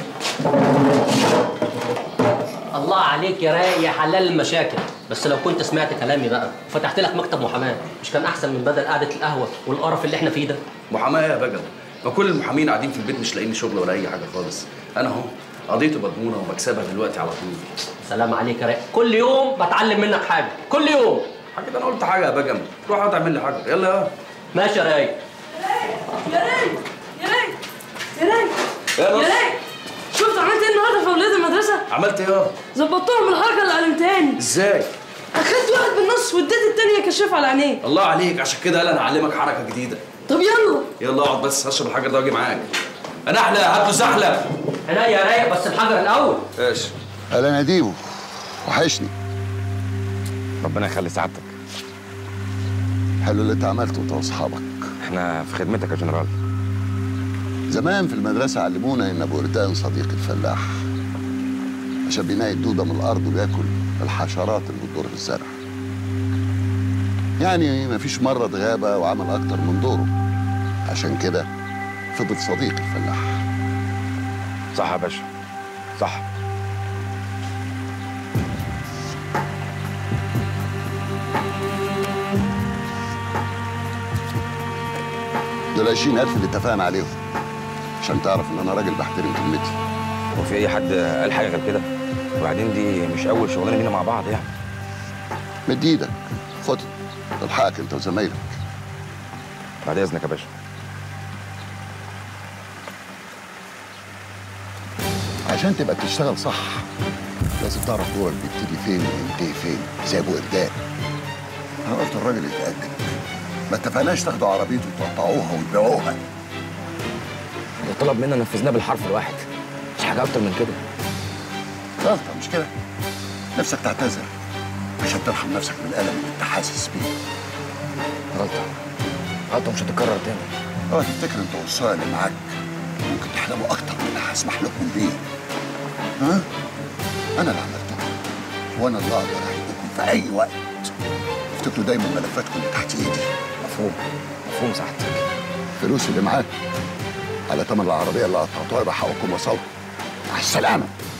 الله عليك يا رايق يا حلال المشاكل بس لو كنت سمعت كلامي بقى وفتحت لك مكتب محاماه مش كان احسن من بدل قعده القهوه والقرف اللي احنا فيه ده محاماه يا بجل ما كل المحامين قاعدين في البيت مش لاقيين شغل ولا اي حاجه خالص انا اهو قضيته مضمونه ومكسبها دلوقتي على طول سلام عليك يا رايق كل يوم بتعلم منك حاجه كل يوم حاجه ده انا قلت حاجه يا بجم روح اقعد اعمل لي حاجه يلا يا ماشي يا رايق يا رايق يا رايق يا رايق يا يا نص. رايق شفت عملت ايه النهارده في اولاد المدرسه؟ عملت ايه يا ظبطتهم الحركه اللي علمتهاني ازاي اخدت واحد بالنص واديت التانية كشاف على عينيه الله عليك عشان كده قال انا اعلمك حركه جديده طب يلا يلا اقعد بس هشرب الحجر ده واجي معاك انا احلى هات له زحله انا يا رايق بس الحجر الاول ايش اهلا يا ديو وحشني ربنا يخلي سعادتك حلو اللي انت عملته انت واصحابك احنا في خدمتك يا جنرال زمان في المدرسة علمونا إن أبو قردان صديق الفلاح عشان بينقي الدودة من الأرض وياكل الحشرات اللي بتضر الزرع يعني مفيش مرة غابة وعمل أكتر من دوره عشان كده فضل صديق الفلاح صح يا باشا صح دول 20000 اللي اتفقنا عليهم عشان تعرف إن أنا راجل بحترم كلمتي هو في اي حد قال حاجه غير كده وبعدين دي مش اول شغلانه لينا مع بعض يعني مد إيدك خد تلحقك أنت وزمايلك بعد اذنك يا باشا عشان تبقى بتشتغل صح لازم تعرف دورك بيبتدي فين وينتهي فين زي ابو قردان انا قلت الراجل يتاكد ما اتفقناش تاخدوا عربيته وتقطعوها وتبيعوها لو طلب منا نفذناه بالحرف الواحد مش حاجه اكتر من كده غلطه مش كده نفسك تعتذر عشان ترحم نفسك من الالم اللي انت حاسس بيه غلطه غلطه مش هتتكرر تاني اوعى تفتكر انت والصايع اللي معاك ممكن تحلموا اكتر من اللي هسمح لكم بيه ها انا اللي عملته وانا اللي اقدر اهديكم في اي وقت افتكروا دايما ملفاتكم اللي تحت ايدي مفهوم مفهوم سعادتك الفلوس اللي معاك على تمن العربيه اللي قطعتوها يبقى حقكم وصلوا مع السلامه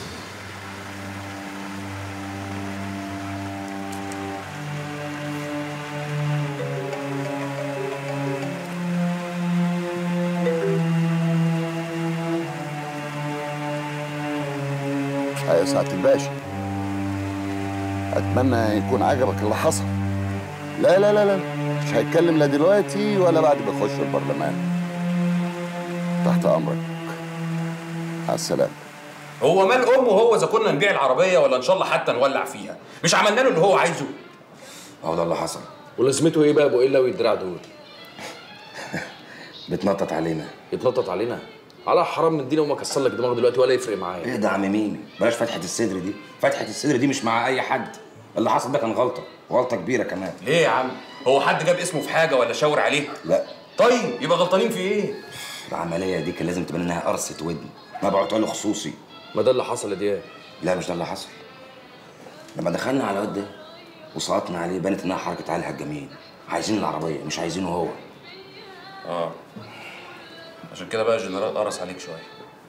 يا سعاده الباشا اتمنى يكون عجبك اللي حصل لا لا لا لا مش هيتكلم لا دلوقتي ولا بعد ما يخش البرلمان تحت امرك مع السلامه هو مال امه هو اذا كنا نبيع العربيه ولا ان شاء الله حتى نولع فيها مش عملنا له اللي هو عايزه هو ده اللي حصل ولازمته ايه بقى ابو الا والدراع دول بتنطط علينا يتنطط علينا على حرام ندينا وما كسر لك دماغ دلوقتي ولا يفرق معايا ايه ده يا عم ميمي بلاش فتحه الصدر دي فتحه الصدر دي مش مع اي حد اللي حصل ده كان غلطه غلطه كبيره كمان ليه يا عم هو حد جاب اسمه في حاجه ولا شاور عليه لا طيب يبقى غلطانين في ايه العمليه دي كان لازم تبان انها قرصه ودن مبعوت له خصوصي ما ده اللي حصل يا دياب لا مش ده اللي حصل لما دخلنا على الواد ده وسقطنا عليه بانت انها حركه عيال هجامين عايزين العربيه مش عايزينه هو اه عشان كده بقى الجنرال قرص عليك شويه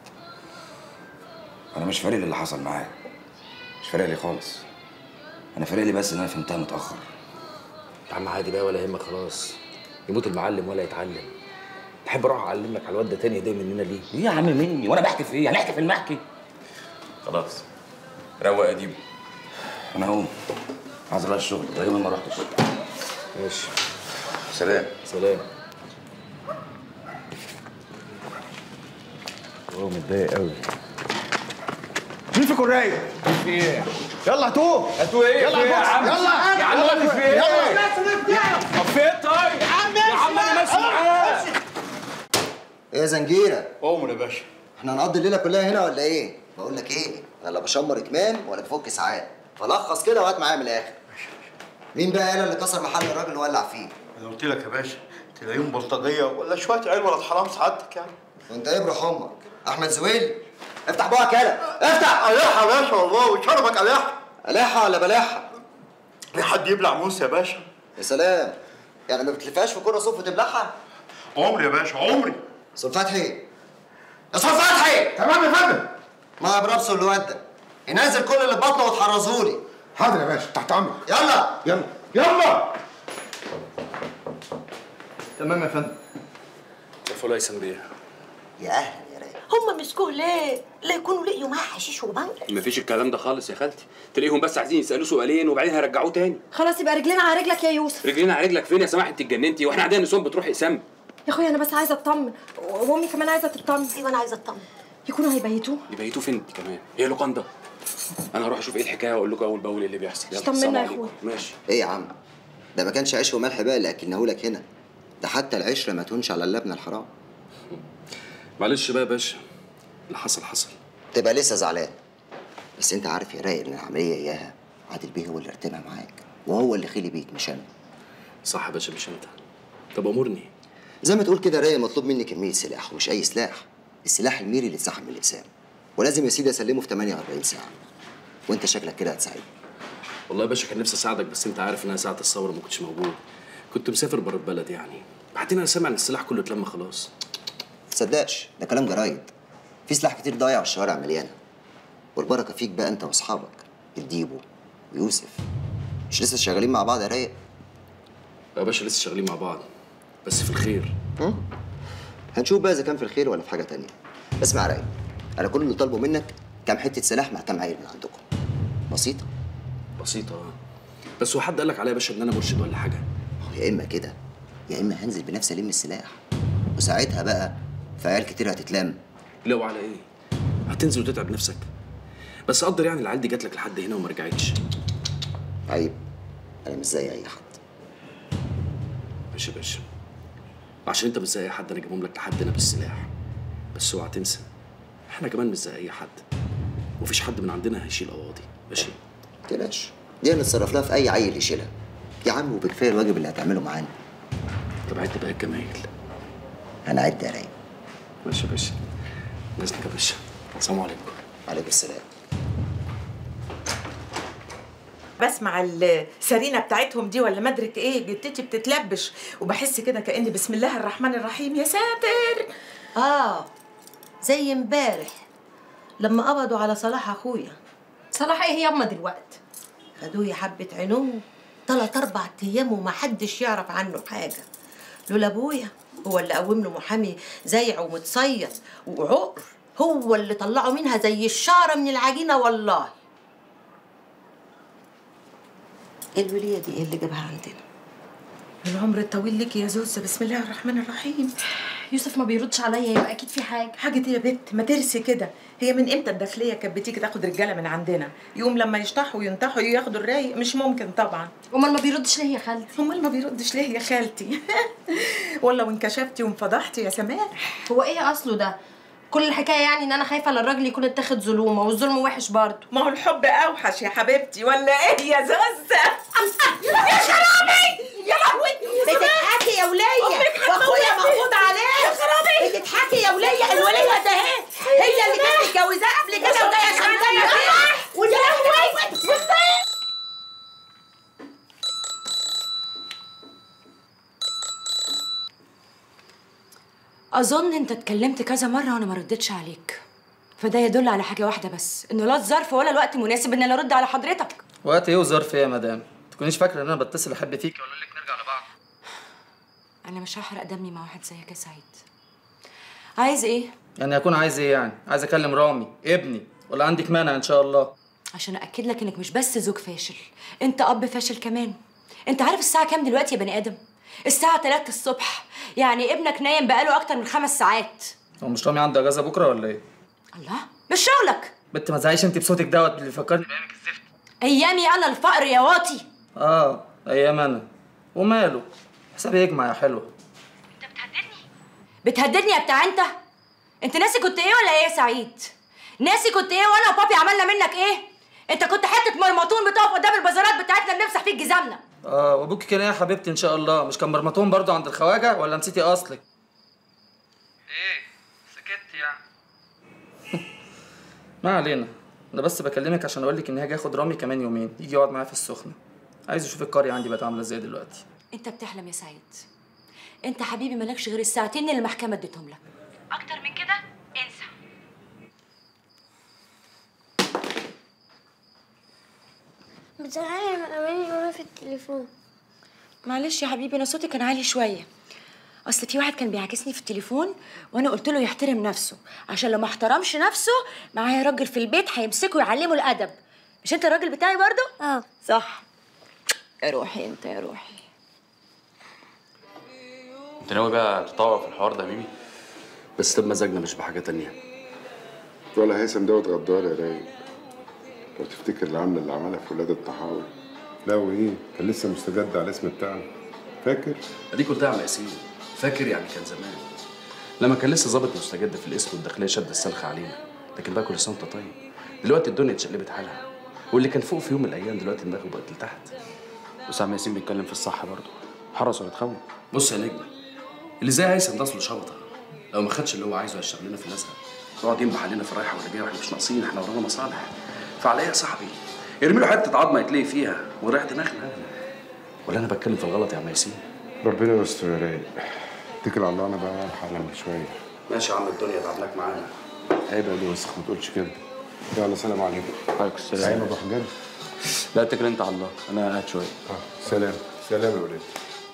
انا مش فارق لي اللي حصل معاه مش فارق لي خالص انا فارق لي بس ان انا فهمتها متاخر يا عم عادي بقى ولا يهمك خلاص يموت المعلم ولا يتعلم تحب اروح اعلم لك على الواد ده تاني يضايق مننا ليه؟ ايه يا عم مني وانا بحكي في ايه؟ هنحكي في المحكي خلاص روق قديم انا هقوم عايز اروح الشغل تقريبا ما رحتش ماشي سلام سلام هو متضايق قوي مين في كوريا؟ في ايه؟ يلا هاتوه هاتوه ايه؟ يلا في ايه يا بص. عم؟ يلا يا عم واقف في ايه؟ يلا طب فين طيب؟ يا عم يا عم انا ماشي معاه ايه يا زنجيره قوموا يا باشا احنا هنقضي الليله كلها هنا ولا ايه بقول لك ايه انا لا بشمر كمان ولا بفك ساعات فلخص كده وهات معايا من الاخر مين بقى قال اللي كسر محل الراجل وولع فيه انا قلت لك يا باشا تلاقيهم بلطجيه ولا شويه عيال ولد حرام سعادتك يعني وانت ايه بروح امك احمد زويل افتح بقك يالا افتح قلاحه يا باشا والله وشربك قلاحه قلاحه ولا بلاحه في حد يبلع موس يا باشا يا سلام يعني ما بتلفهاش في كوره صوف وتبلعها عمري يا باشا عمري استاذ فتحي استاذ فتحي تمام يا فندم ما برابسه اللي ودى ينزل كل اللي في بطنه وتحرزه لي حاضر يا باشا تحت امرك يلا يلا يلا تمام يا فندم الفول هيثم بيه يا اهلا يا رايق هم مسكوه ليه؟ لا يكونوا لقيوا معاه حشيش وبنج مفيش الكلام ده خالص يا خالتي تلاقيهم بس عايزين يسالوه سؤالين وبعدين هيرجعوه تاني خلاص يبقى رجلنا على رجلك يا يوسف رجلينا على رجلك فين يا سماح انت اتجننتي واحنا عندنا نسوان بتروح اقسام يا اخويا انا بس عايزه اطمن وامي كمان عايزه تطمن ايوه انا عايزه اطمن يكونوا هيبيتوه يبيتوه فين انت كمان هي لوكاندا انا هروح اشوف ايه الحكايه واقول لكم اول باول ايه اللي بيحصل يلا طمنا السلام يا عليكم. أخويا. ماشي ايه يا عم ده ما كانش عيش وملح بقى اللي اكلناه لك هنا ده حتى العشره ما تهونش على اللبن الحرام معلش بقى يا باشا اللي حصل حصل تبقى لسه زعلان بس انت عارف يا رايق ان العمليه اياها عادل بيه هو اللي رتبها معاك وهو اللي خلي بيك مش انا صح يا باشا مش انت طب امرني زي ما تقول كده رايه مطلوب مني كميه سلاح ومش اي سلاح السلاح الميري اللي اتسحب من الاقسام ولازم يا سيدي اسلمه في 48 ساعه وانت شكلك كده هتساعدني والله يا باشا كان نفسي اساعدك بس انت عارف ان انا ساعه الثوره ما كنتش موجود كنت مسافر بره البلد يعني بعدين انا سامع ان السلاح كله اتلم خلاص تصدقش ده كلام جرايد في سلاح كتير ضايع والشوارع مليانه والبركه فيك بقى انت واصحابك الديبو ويوسف مش لسه شغالين مع بعض يا رايق يا باشا لسه شغالين مع بعض بس في الخير هنشوف بقى اذا كان في الخير ولا في حاجه تانية اسمع يا رايق انا كل اللي طالبه منك كام حته سلاح مع كام عيل من عندكم بسيطه بسيطه اه بس هو حد قال لك عليا يا باشا ان انا مرشد ولا حاجه هو يا اما كده يا اما هنزل بنفسي الم السلاح وساعتها بقى في عيال كتير هتتلم لو على ايه هتنزل وتتعب نفسك بس قدر يعني العيال دي جات لك لحد هنا وما رجعتش عيب انا مش زي اي حد ماشي يا باشا عشان انت مش زي اي حد انا جايبهم لك لحد هنا بالسلاح بس اوعى تنسى احنا كمان مش زي اي حد مفيش حد من عندنا هيشيل قواضي ماشي تقلقش دي هنتصرف لها في اي عيل يشيلها يا عم وبكفايه الواجب اللي هتعمله معانا طب عد بقى الجمايل هنعد يا رايق ماشي يا باشا نازلك يا باشا السلام عليكم عليكم السلام بسمع السرينه بتاعتهم دي ولا مدرك ايه جتتي بتتلبش وبحس كده كاني بسم الله الرحمن الرحيم يا ساتر اه زي امبارح لما قبضوا على صلاح اخويا صلاح ايه ياما دلوقتي خدوه يا حبة عينوه تلات أربع أيام ومحدش يعرف عنه حاجة لولا أبويا هو اللي قوم له محامي زيع ومتصيد وعقر هو اللي طلعه منها زي الشعرة من العجينة والله الولية دي ايه اللي جابها عندنا؟ العمر الطويل لك يا زوزة بسم الله الرحمن الرحيم يوسف ما بيردش عليا يبقى اكيد في حاجه حاجه دي يا بت ما ترسي كده هي من امتى الداخليه كانت بتيجي تاخد رجاله من عندنا يقوم لما يشطحوا وينطحوا ياخدوا الرايق مش ممكن طبعا امال ما بيردش ليه يا خالتي امال ما بيردش ليه يا خالتي والله وانكشفتي وانفضحتي يا سماح هو ايه اصله ده كل الحكايه يعني ان انا خايفه ان الراجل يكون اتاخد ظلومه والظلم وحش برضه ما هو الحب اوحش يا حبيبتي ولا ايه يا زوزة يا شرابي يا لهوي بتضحكي يا ولية واخويا مقبوض عليه يا خرابي بتضحكي يا ولية الولية ده اهي هي اللي كانت متجوزاه قبل كده وجايه عشان جايه فيها ويا لهوي اظن انت اتكلمت كذا مره وانا ما ردتش عليك فده يدل على حاجه واحده بس انه لا الظرف ولا الوقت مناسب ان انا ارد على حضرتك وقت ايه وظرف ايه يا مدام تكونيش فاكره ان انا بتصل احب فيك ولا لك نرجع لبعض انا مش هحرق دمي مع واحد زيك يا سعيد عايز ايه يعني اكون عايز ايه يعني عايز اكلم رامي ابني ولا عندك مانع ان شاء الله عشان اكد لك انك مش بس زوج فاشل انت اب فاشل كمان انت عارف الساعه كام دلوقتي يا بني ادم الساعه 3 الصبح يعني ابنك نايم بقاله اكتر من خمس ساعات هو مش رامي عنده اجازه بكره ولا ايه الله مش شغلك بنت ما تزعيش انت بصوتك دوت اللي فكرني بايامك الزفت ايامي انا الفقر يا واطي اه ايام انا وماله حسابي يجمع يا حلوه بتهددني يا بتاع انت انت ناسي كنت ايه ولا ايه يا سعيد ناسي كنت ايه وانا وبابي عملنا منك ايه انت كنت حته مرمطون بتقف قدام البازارات بتاعتنا بنمسح فيك جزامنا اه وابوك كان ايه يا حبيبتي ان شاء الله مش كان مرمطون برضو عند الخواجه ولا نسيتي اصلك ايه سكت يعني ما علينا انا بس بكلمك عشان اقول لك ان هاجي اخد رامي كمان يومين يجي يقعد معايا في السخنه عايز اشوف القريه عندي بقت عامله ازاي دلوقتي انت بتحلم يا سعيد انت حبيبي مالكش غير الساعتين اللي المحكمه اديتهم لك اكتر من كده انسى بتزعلي من اماني وانا في التليفون معلش يا حبيبي انا صوتي كان عالي شويه اصل في واحد كان بيعاكسني في التليفون وانا قلت له يحترم نفسه عشان لو ما احترمش نفسه معايا راجل في البيت هيمسكه يعلمه الادب مش انت الراجل بتاعي برضو اه صح يا روحي انت يا روحي انت ناوي بقى تطور في الحوار ده يا ميمي بس بمزاجنا مش بحاجه تانية ولا هيثم دوت غدار يا رايق لو تفتكر العملة اللي عملها في ولاد الطحاوي لا وايه كان لسه مستجد على الاسم بتاعنا فاكر اديك قلتها على ياسين فاكر يعني كان زمان لما كان لسه ظابط مستجد في الاسم والداخليه شد السلخ علينا لكن بقى كل سنه وانت طيب دلوقتي الدنيا اتشقلبت حالها واللي كان فوق في يوم من الايام دلوقتي دماغه بقت لتحت وسام ياسين بيتكلم في الصح برضه حرس ولا تخون بص يا نجم اللي زي هيثم ده اصله شبطه لو ما خدش اللي هو عايزه هيشتغل لنا في الازهر يقعد ينبح علينا في الرايحه واللي جايه واحنا مش ناقصين احنا ورانا مصالح فعلى ايه يا صاحبي؟ يرمي له حته عظمه يتلقي فيها ويريح دماغنا ولا انا بتكلم في الغلط يا عم ياسين ربنا يستر يا رايق اتكل على الله انا بقى الحق انام شويه ماشي يا عم الدنيا تعبناك معانا عيب يا دي وسخ ما تقولش كده يلا سلام عليكم عليكم السلام سلام ابو حجاج لا اتكل انت على الله انا قاعد شويه سلام سلام يا ولاد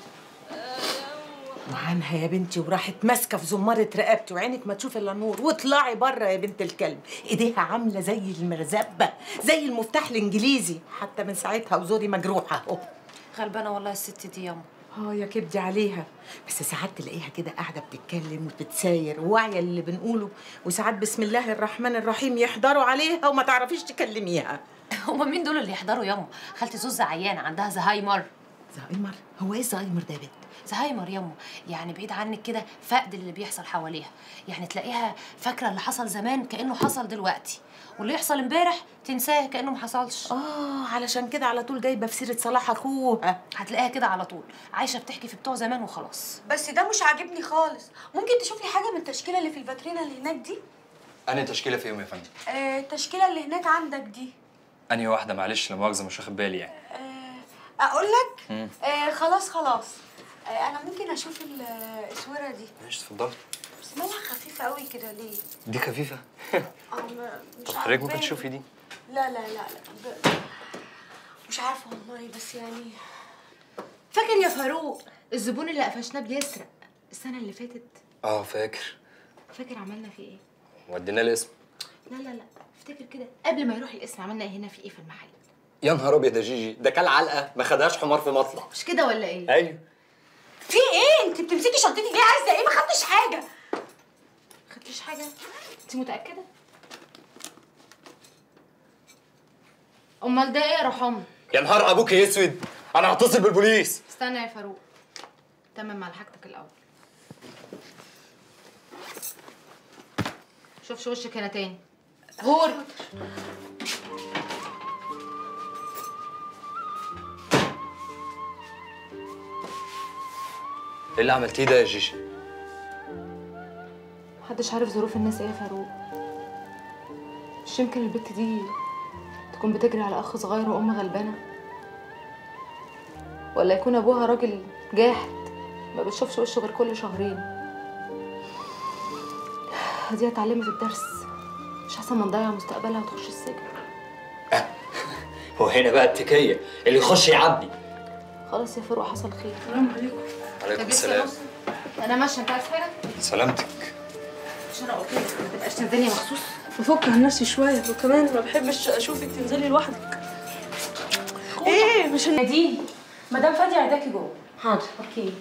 وعنها يا بنتي وراحت ماسكه في زماره رقبتي وعينك ما تشوف الا النور واطلعي بره يا بنت الكلب ايديها عامله زي المرزبه زي المفتاح الانجليزي حتى من ساعتها وزوري مجروحه اهو غلبانه والله الست دي ياما اه يا كبدي عليها بس ساعات تلاقيها كده قاعده بتتكلم وبتتساير وواعيه اللي بنقوله وساعات بسم الله الرحمن الرحيم يحضروا عليها وما تعرفيش تكلميها هما مين دول اللي يحضروا ياما خالتي زوزة عيانه عندها زهايمر زهايمر هو ايه زهايمر ده يا بنت زهايمر ياما يعني بعيد عنك كده فقد اللي بيحصل حواليها يعني تلاقيها فاكره اللي حصل زمان كانه حصل دلوقتي واللي يحصل امبارح تنساه كانه ما حصلش اه علشان كده على طول جايبه في سيره صلاح اخوها هتلاقيها كده على طول عايشه بتحكي في بتوع زمان وخلاص بس ده مش عاجبني خالص ممكن تشوف لي حاجه من التشكيله اللي في الفاترينا اللي هناك دي أنهي تشكيلة فيهم يا فندم؟ آه التشكيله اللي هناك عندك دي أنهي واحدة معلش لا مؤاخذة مش واخد بالي يعني اقول لك مم. آه خلاص خلاص آه انا ممكن اشوف ال- الاسوره دي ماشي اتفضلي بس مالها خفيفه قوي كده ليه دي خفيفة اه ما- مش طب حضرتك ممكن عارفة. تشوفي دي لا لا لا لا ب... مش عارفه والله بس يعني فاكر يا فاروق الزبون اللي قفشناه بيسرق السنه اللي فاتت اه فاكر فاكر عملنا فيه ايه ودينا الاسم لا لا لا افتكر كده قبل ما يروح القسم عملنا ايه هنا في ايه في المحل يا نهار ابيض يا جيجي ده كان علقة ما خدهاش حمار في مطلع مش كده ولا ايه ايوه في ايه انت بتمسكي شنطتي ليه عايزه ايه ما خدتش حاجه خدتيش حاجه انت متاكده امال ده ايه يا روح امي يا نهار ابوك يا اسود انا هتصل بالبوليس استنى يا فاروق تمم على حاجتك الاول شوفش وشك هنا تاني غور ايه اللي عملتيه ده يا جيجي محدش عارف ظروف الناس ايه يا فاروق مش يمكن البت دي تكون بتجري على اخ صغير وام غلبانه ولا يكون ابوها راجل جاحد ما بتشوفش وشه غير كل شهرين دي اتعلمت الدرس مش احسن ما نضيع مستقبلها وتخش السجن هو هنا بقى التكية اللي يخش يعبي خلاص يا فاروق حصل خير السلام عليكم عليكم السلام انا ماشيه انت عايز حاجه سلامتك مش انا قلت لك ما تبقاش تنزلي مخصوص بفك عن نفسي شويه وكمان ما بحبش اشوفك تنزلي لوحدك ايه مش نادين مدام فادي عايزاكي جوه حاضر اوكي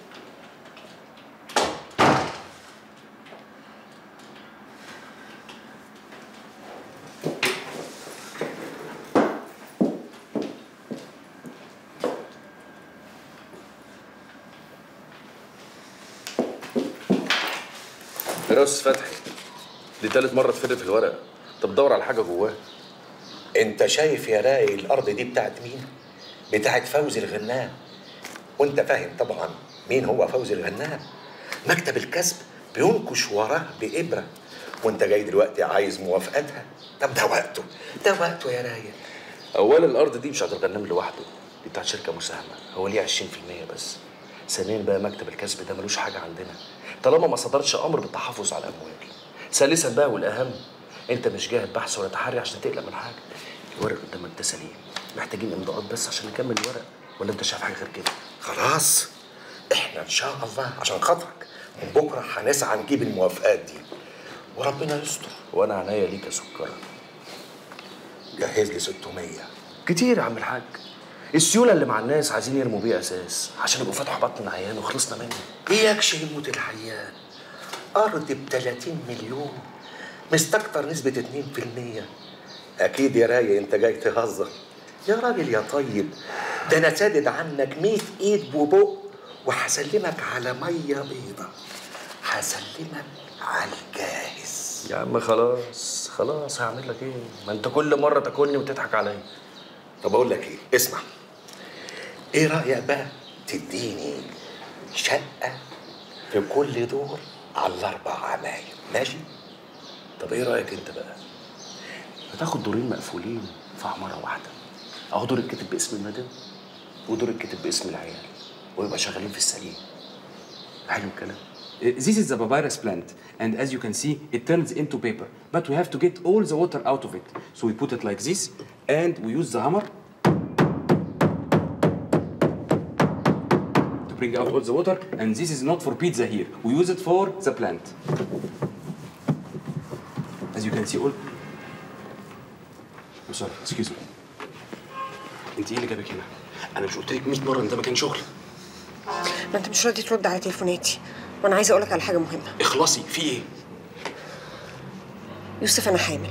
يا استاذ فتحي دي تالت مرة تفرق في الورق طب بتدور على حاجة جواه انت شايف يا راي الارض دي بتاعت مين بتاعت فوزي الغنام وانت فاهم طبعا مين هو فوزي الغنام مكتب الكسب بينكش وراه بإبرة وانت جاي دلوقتي عايز موافقتها طب ده وقته ده وقته يا راي اولا الارض دي مش بتاعت الغنام لوحده دي بتاعت شركه مساهمه هو ليه 20% بس ثانيا بقى مكتب الكسب ده ملوش حاجه عندنا طالما ما صدرش امر بالتحفظ على الاموال ثالثا بقى والاهم انت مش جاهد بحث ولا تحري عشان تقلق من حاجه الورق قدامك ده سليم محتاجين امضاءات بس عشان نكمل الورق ولا انت شايف حاجه غير كده خلاص احنا ان شاء الله عشان خاطرك من بكره هنسعى نجيب الموافقات دي وربنا يستر وانا عينيا ليك يا سكره جهز لي 600 كتير يا عم الحاج السيوله اللي مع الناس عايزين يرموا بيه اساس عشان يبقوا فتحوا بطن العيان وخلصنا منه اياكش يموت العيان ارض ب 30 مليون مستكتر نسبة 2% أكيد يا راي أنت جاي تهزر يا راجل يا طيب ده أنا سادد عنك 100 إيد وبق وهسلمك على مية بيضة هسلمك على الجاهز يا عم خلاص خلاص هعمل لك ايه ما انت كل مره تاكلني وتضحك عليا طب أقول لك إيه اسمع إيه رأيك بقى تديني شقة في كل دور على الاربع عمايل ماشي طب ايه رايك انت بقى هتاخد دورين مقفولين في عماره واحده اهو دور الكاتب باسم المدام ودور الكاتب باسم العيال ويبقى شغالين في السليم حلو الكلام Uh, This is the papyrus plant, and as you can see, it turns into paper. But we have to get all the water out of it. So we put it like this, and we use the hammer to bring out all the water. And this is not for pizza here. We use it for the plant. As you can see, all. I'm sorry, excuse me. انت ايه اللي جابك هنا؟ انا مش قلت لك 100 مره ان ده مكان شغل؟ ما انت مش راضي ترد على تليفوناتي وانا عايزه اقولك على حاجه مهمه اخلصي في ايه؟ يوسف انا حامل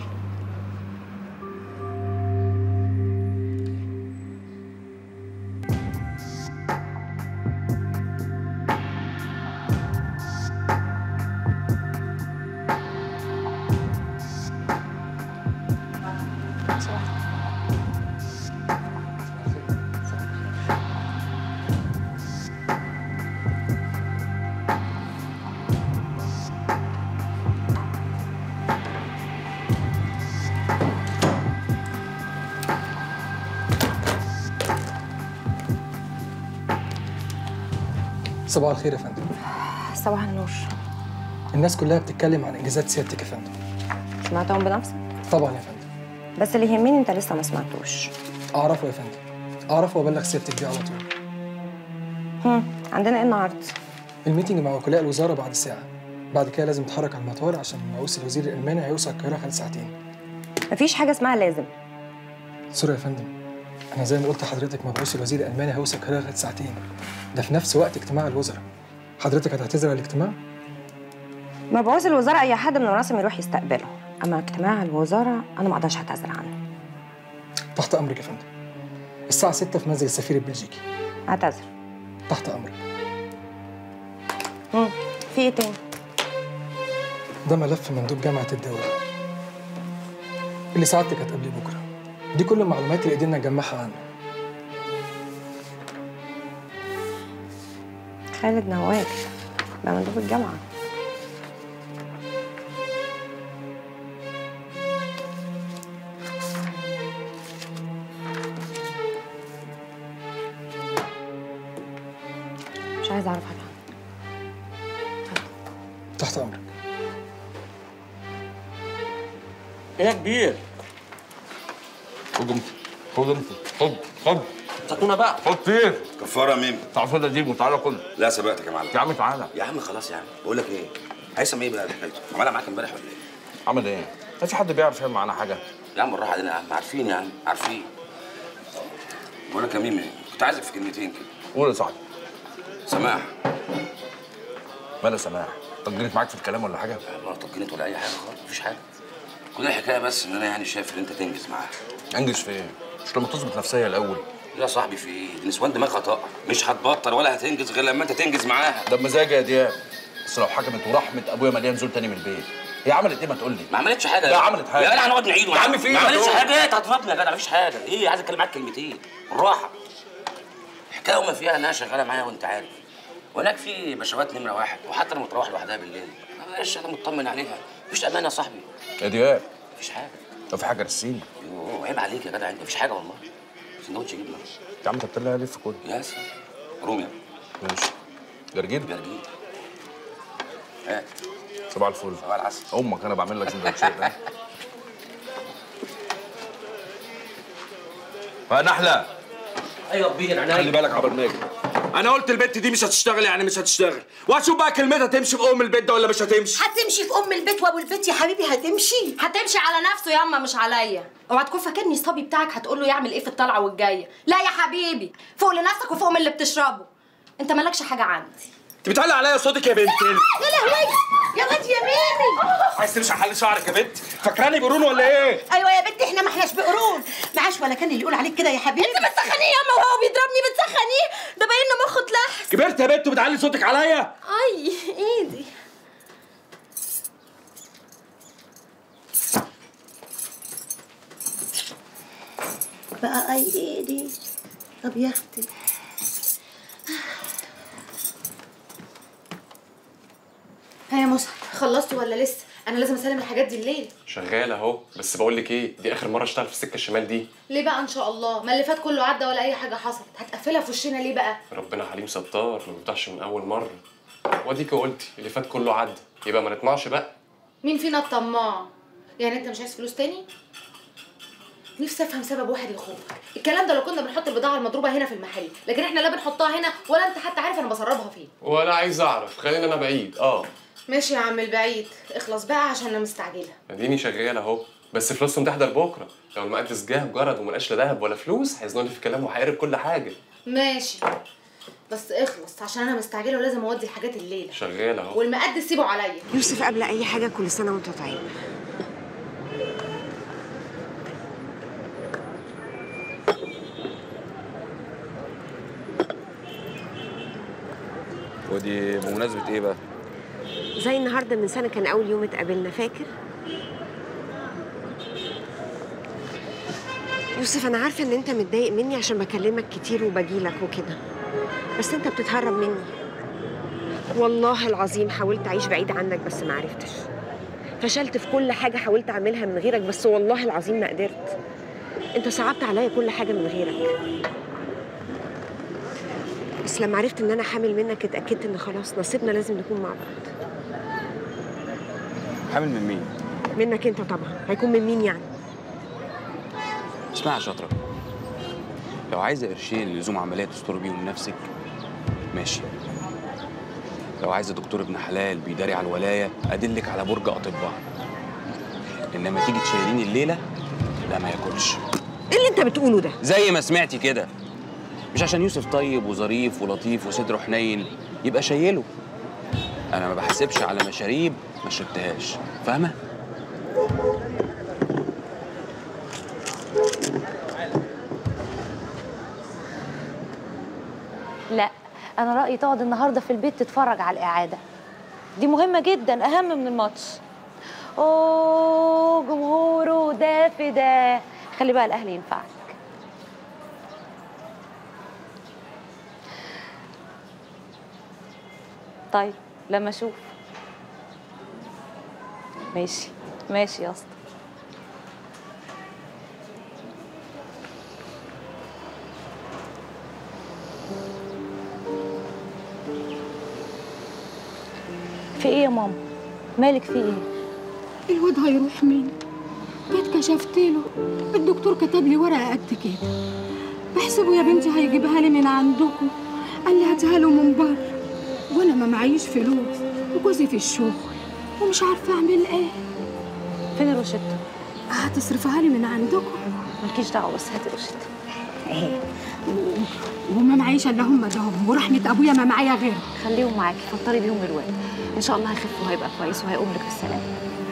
صباح الخير يا فندم صباح النور الناس كلها بتتكلم عن انجازات سيادتك يا فندم سمعتهم بنفسك طبعا يا فندم بس اللي يهمني انت لسه ما سمعتوش اعرفه يا فندم اعرفه وابلغ سيادتك بيه على طول هم. عندنا ايه النهارده الميتنج مع وكلاء الوزاره بعد ساعه بعد كده لازم اتحرك على المطار عشان مبعوث الوزير الالماني هيوصل القاهره خلال ساعتين مفيش حاجه اسمها لازم سوري يا فندم انا زي ما قلت لحضرتك مبعوث الوزير الالماني هيوصل القاهره خلال ساعتين ده في نفس وقت اجتماع الوزراء حضرتك هتعتذر على الاجتماع مبعوث الوزاره اي حد من راسم يروح يستقبله اما اجتماع الوزاره انا ما اقدرش اعتذر عنه تحت امرك يا فندم الساعه 6 في منزل السفير البلجيكي اعتذر تحت امرك هم. في ايه تاني ده ملف مندوب جامعه الدوله اللي سعادتك هتقابليه بكره دي كل المعلومات اللي قدرنا نجمعها عنه خالد نواف ده مندوب الجامعه مش عايزه اعرف حاجه تحت امرك ايه يا كبير؟ خد انت خد انت خد خد زيتونه بقى خد فين؟ كفاره مين تعال خد دي وتعالى كل لا سبقتك يا معلم يا عم تعالى يا عم خلاص يا عم بقول لك ايه هيثم ايه بقى حكايته عملها معاك امبارح ولا ايه عمل ايه؟ ما في حد بيعرف يعمل معانا حاجه يا عم بالراحه علينا يا عم عارفين يا عم عارفين بقول لك يا ميمي كنت عايزك في كلمتين كده قول يا صاحبي سماح مالها سماح طجنت معاك في الكلام ولا حاجه؟ لا طجنت ولا اي حاجه خالص مفيش حاجه كل الحكايه بس ان انا يعني شايف ان انت تنجز معاها انجز في ايه؟ مش لما تظبط نفسيه الاول يا صاحبي في ايه دي نسوان دماغها طاقه مش هتبطل ولا هتنجز غير لما انت تنجز معاها ده بمزاجي يا دياب بس لو حكمت ورحمه ابويا مليان زول تاني من البيت هي عملت ايه ما تقول لي؟ ما عملتش حاجه لا عملت حاجه لا لا هنقعد نعيد يا عم في ايه ما عملتش تقول؟ حاجه انت هتفضل يا جدع مفيش حاجه ايه عايز اتكلم معاك كلمتين بالراحه الحكايه وما فيها انها شغاله معايا وانت عارف وهناك في بشوات نمره واحد وحتى لما تروح لوحدها بالليل معلش انا مطمن عليها مفيش امان يا صاحبي يا دياب مفيش حاجه لو في حاجه رسيني يوه عيب عليك يا جدع انت مفيش حاجه والله سندوتش جبنه يا عم انت بتطلع لف كل يا سلام روميا ماشي جرجير جرجير هات صباح الفل صباح العسل امك انا بعمل لك سندوتشات ها؟ يا نحله ايوه كبير خلي عينيا بالك عبر ما يجي انا قلت البت دي مش هتشتغل يعني مش هتشتغل وهشوف بقى كلمتها تمشي في ام البيت ده ولا مش هتمشي هتمشي في ام البيت وابو البيت يا حبيبي هتمشي هتمشي على نفسه ياما مش عليا اوعى تكون فاكرني الصبي بتاعك هتقول له يعمل ايه في الطلعه والجايه لا يا حبيبي فوق لنفسك وفوق من اللي بتشربه انت مالكش حاجه عندي انت بتعلي عليا صوتك يا بنت ال- يا لهوي يا واد يا ميمي عايز تمشي على حل شعرك يا بنت فاكراني برون ولا ايه ايوه يا بنتي احنا ما احناش بقرون معاش ولا كان اللي يقول عليك كده يا حبيبي انت بتسخنيه ياما وهو بيضربني بتسخنيه ده باين ان مخه اتلحس كبرت يا بنت وبتعلي صوتك عليا اي ايدي بقى اي ايدي طب يا اختي خلصتوا ولا لسه انا لازم اسلم الحاجات دي الليل شغال اهو بس بقول لك ايه دي اخر مره اشتغل في السكه الشمال دي ليه بقى ان شاء الله ما اللي فات كله عدى ولا اي حاجه حصلت هتقفلها في وشنا ليه بقى ربنا حليم ستار ما بيفتحش من اول مره واديكي قلتي اللي فات كله عدى يبقى ما نطمعش بقى مين فينا الطماع يعني انت مش عايز فلوس تاني نفسي افهم سبب واحد يخوفك الكلام ده لو كنا بنحط البضاعه المضروبه هنا في المحل لكن احنا لا بنحطها هنا ولا انت حتى عارف انا بسربها فين ولا عايز اعرف خلينا انا بعيد اه ماشي يا عم البعيد اخلص بقى عشان انا مستعجله اديني شغال اهو بس فلوسهم تحضر بكره لو المقدس جه وجرد وملقاش لا ذهب ولا فلوس هيزنوني في كلامه وهيقرب كل حاجه ماشي بس اخلص عشان انا مستعجله ولازم اودي الحاجات الليله شغال اهو والمقدس سيبه عليا يوسف قبل اي حاجه كل سنه وانت طيب ودي بمناسبه ايه بقى زي النهارده من سنه كان اول يوم اتقابلنا فاكر يوسف انا عارفه ان انت متضايق مني عشان بكلمك كتير وبجيلك وكده بس انت بتتهرب مني والله العظيم حاولت اعيش بعيد عنك بس ما عرفتش فشلت في كل حاجه حاولت اعملها من غيرك بس والله العظيم ما قدرت انت صعبت عليا كل حاجه من غيرك بس لما عرفت ان انا حامل منك اتاكدت ان خلاص نصيبنا لازم نكون مع بعض حامل من مين منك انت طبعا هيكون من مين يعني اسمعي يا شاطره لو عايزه قرشين لزوم عمليه تستر بيهم نفسك ماشي لو عايزه دكتور ابن حلال بيداري على الولايه ادلك على برج اطباء انما تيجي تشيليني الليله لا ما ياكلش ايه اللي انت بتقوله ده زي ما سمعتي كده مش عشان يوسف طيب وظريف ولطيف وصدره حنين يبقى شايله انا ما بحسبش على مشاريب ما شربتهاش فاهمه لا انا رايي تقعد النهارده في البيت تتفرج على الاعاده دي مهمه جدا اهم من الماتش اوه جمهوره ده في ده خلي بقى الاهلي ينفعك طيب لما اشوف ماشي ماشي يا اسطى في ايه يا ماما مالك في ايه الواد هيروح مين جيت كشفت له الدكتور كتب لي ورقه قد كده بحسبه يا بنتي هيجيبها لي من عندكم قال لي هاتها له من بره وانا ما معيش فلوس وجوزي في الشغل ومش عارفه اعمل ايه فين الروشته هتصرفها لي من عندكم مالكيش دعوه بس هاتي الروشته اهي و- وما معيش الا هم دهم ورحمه ابويا ما معايا غير خليهم معاكي فطري بيهم الواد ان شاء الله هيخف وهيبقى كويس وهيقوم لك بالسلامه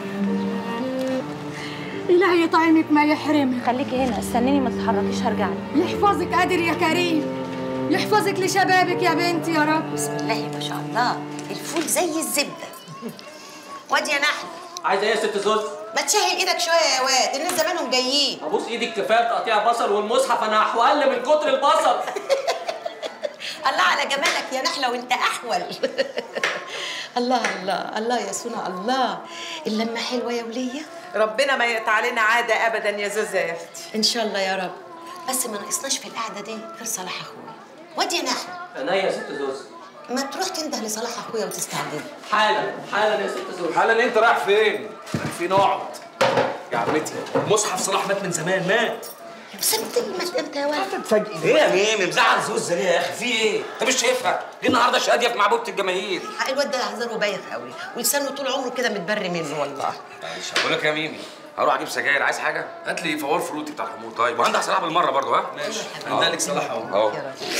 الهي يطعمك ما يحرمك خليكي هنا استنيني ما تتحركيش هرجع لك يحفظك قادر يا كريم يحفظك لشبابك يا بنتي يا رب بسم الله ما شاء الله الفول زي الزبده واد يا نحل عايزه ايه يا ست زوز؟ ما تشهل ايدك شويه يا واد الناس زمانهم جايين ابوس ايدك كفايه تقطيع بصل والمصحف انا هحول من كتر البصل الله على جمالك يا نحله وانت احول الله الله الله يا سونا الله اللمه حلوه يا وليه ربنا ما يقطع علينا عاده ابدا يا زوزه يا اختي ان شاء الله يا رب بس ما ناقصناش في القعده دي غير صلاح اخويا واد يا نحل انا يا ست زوز ما تروح تنده لصلاح اخويا وتستعجل حالا حالا يا ست زوز حالا انت رايح فين؟ رايحين اقعد يا عمتي مصحف صلاح مات من زمان مات سبت المات انت يا ولد تفاجئني ايه يا ميمي مزعل زوزه ليه يا اخي في ايه انت مش شايفها دي النهارده شاديه في معبوده الجماهير حق الواد ده هزاره بايخ قوي ولسانه طول عمره كده متبري منه والله معلش هقول لك يا ميمي هروح اجيب سجاير عايز حاجه هات لي فوار فروتي بتاع الحمور طيب وعندك صلاح بالمره برضه ها ماشي عندك صلاح اهو اهو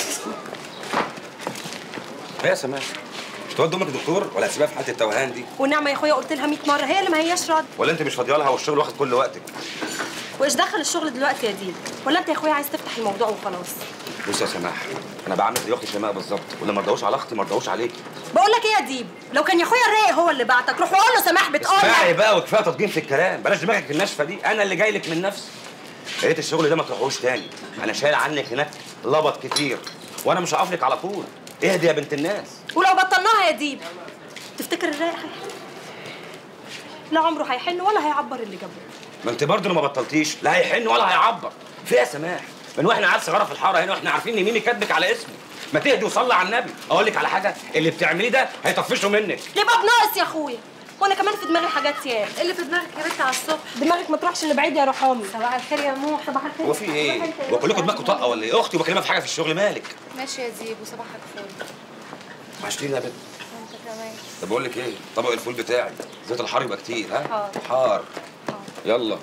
ايه يا سماح مش تودي امك دكتور ولا هتسيبها في حاله التوهان دي والنعمه يا اخويا قلت لها 100 مره هي اللي ما هياش راضيه ولا انت مش فاضيه لها والشغل واخد كل وقتك وايش دخل الشغل دلوقتي يا ديل ولا انت يا اخويا عايز تفتح الموضوع وخلاص بص يا سماح انا بعمل زي اختي شيماء بالظبط واللي ما رضاوش على اختي ما رضاوش عليكي بقول لك ايه يا ديب لو كان يا اخويا الرايق هو اللي بعتك روح وقول له سماح بتقول اسمعي بقى وكفايه تضجين في الكلام بلاش دماغك الناشفه دي انا اللي جاي لك من نفسي يا ريت الشغل ده ما تروحوش تاني انا شايل عنك هناك لبط كتير وانا مش هقف لك على طول اهدي يا بنت الناس ولو بطلناها يا ديب تفتكر الرايق هيحل لا عمره هيحن ولا هيعبر اللي جابه ما انت برضه ما بطلتيش لا هيحن ولا هيعبر في يا سماح من واحنا عيال صغيره في الحاره هنا واحنا عارفين ان ميمي كاتبك على اسمه ما تهدي وصلي على النبي اقول لك على حاجه اللي بتعمليه ده هيطفشه منك يبقى بناقص يا اخويا وانا كمان في دماغي حاجات ياما اللي في دماغك يا بنت على الصبح دماغك ما تروحش لبعيد يا رحامي صباح الخير يا موح صباح الخير هو في ايه؟ هو كلكم دماغكم طاقه ولا ايه؟ اختي وبكلمها في حاجه في الشغل مالك؟ ماشي يا زيبو صباحك فل وحشتيني يا بنت انت كمان طب بقول لك ايه؟ طبق الفول بتاعي زيت الحار يبقى كتير ها؟ حاضر. حار يلا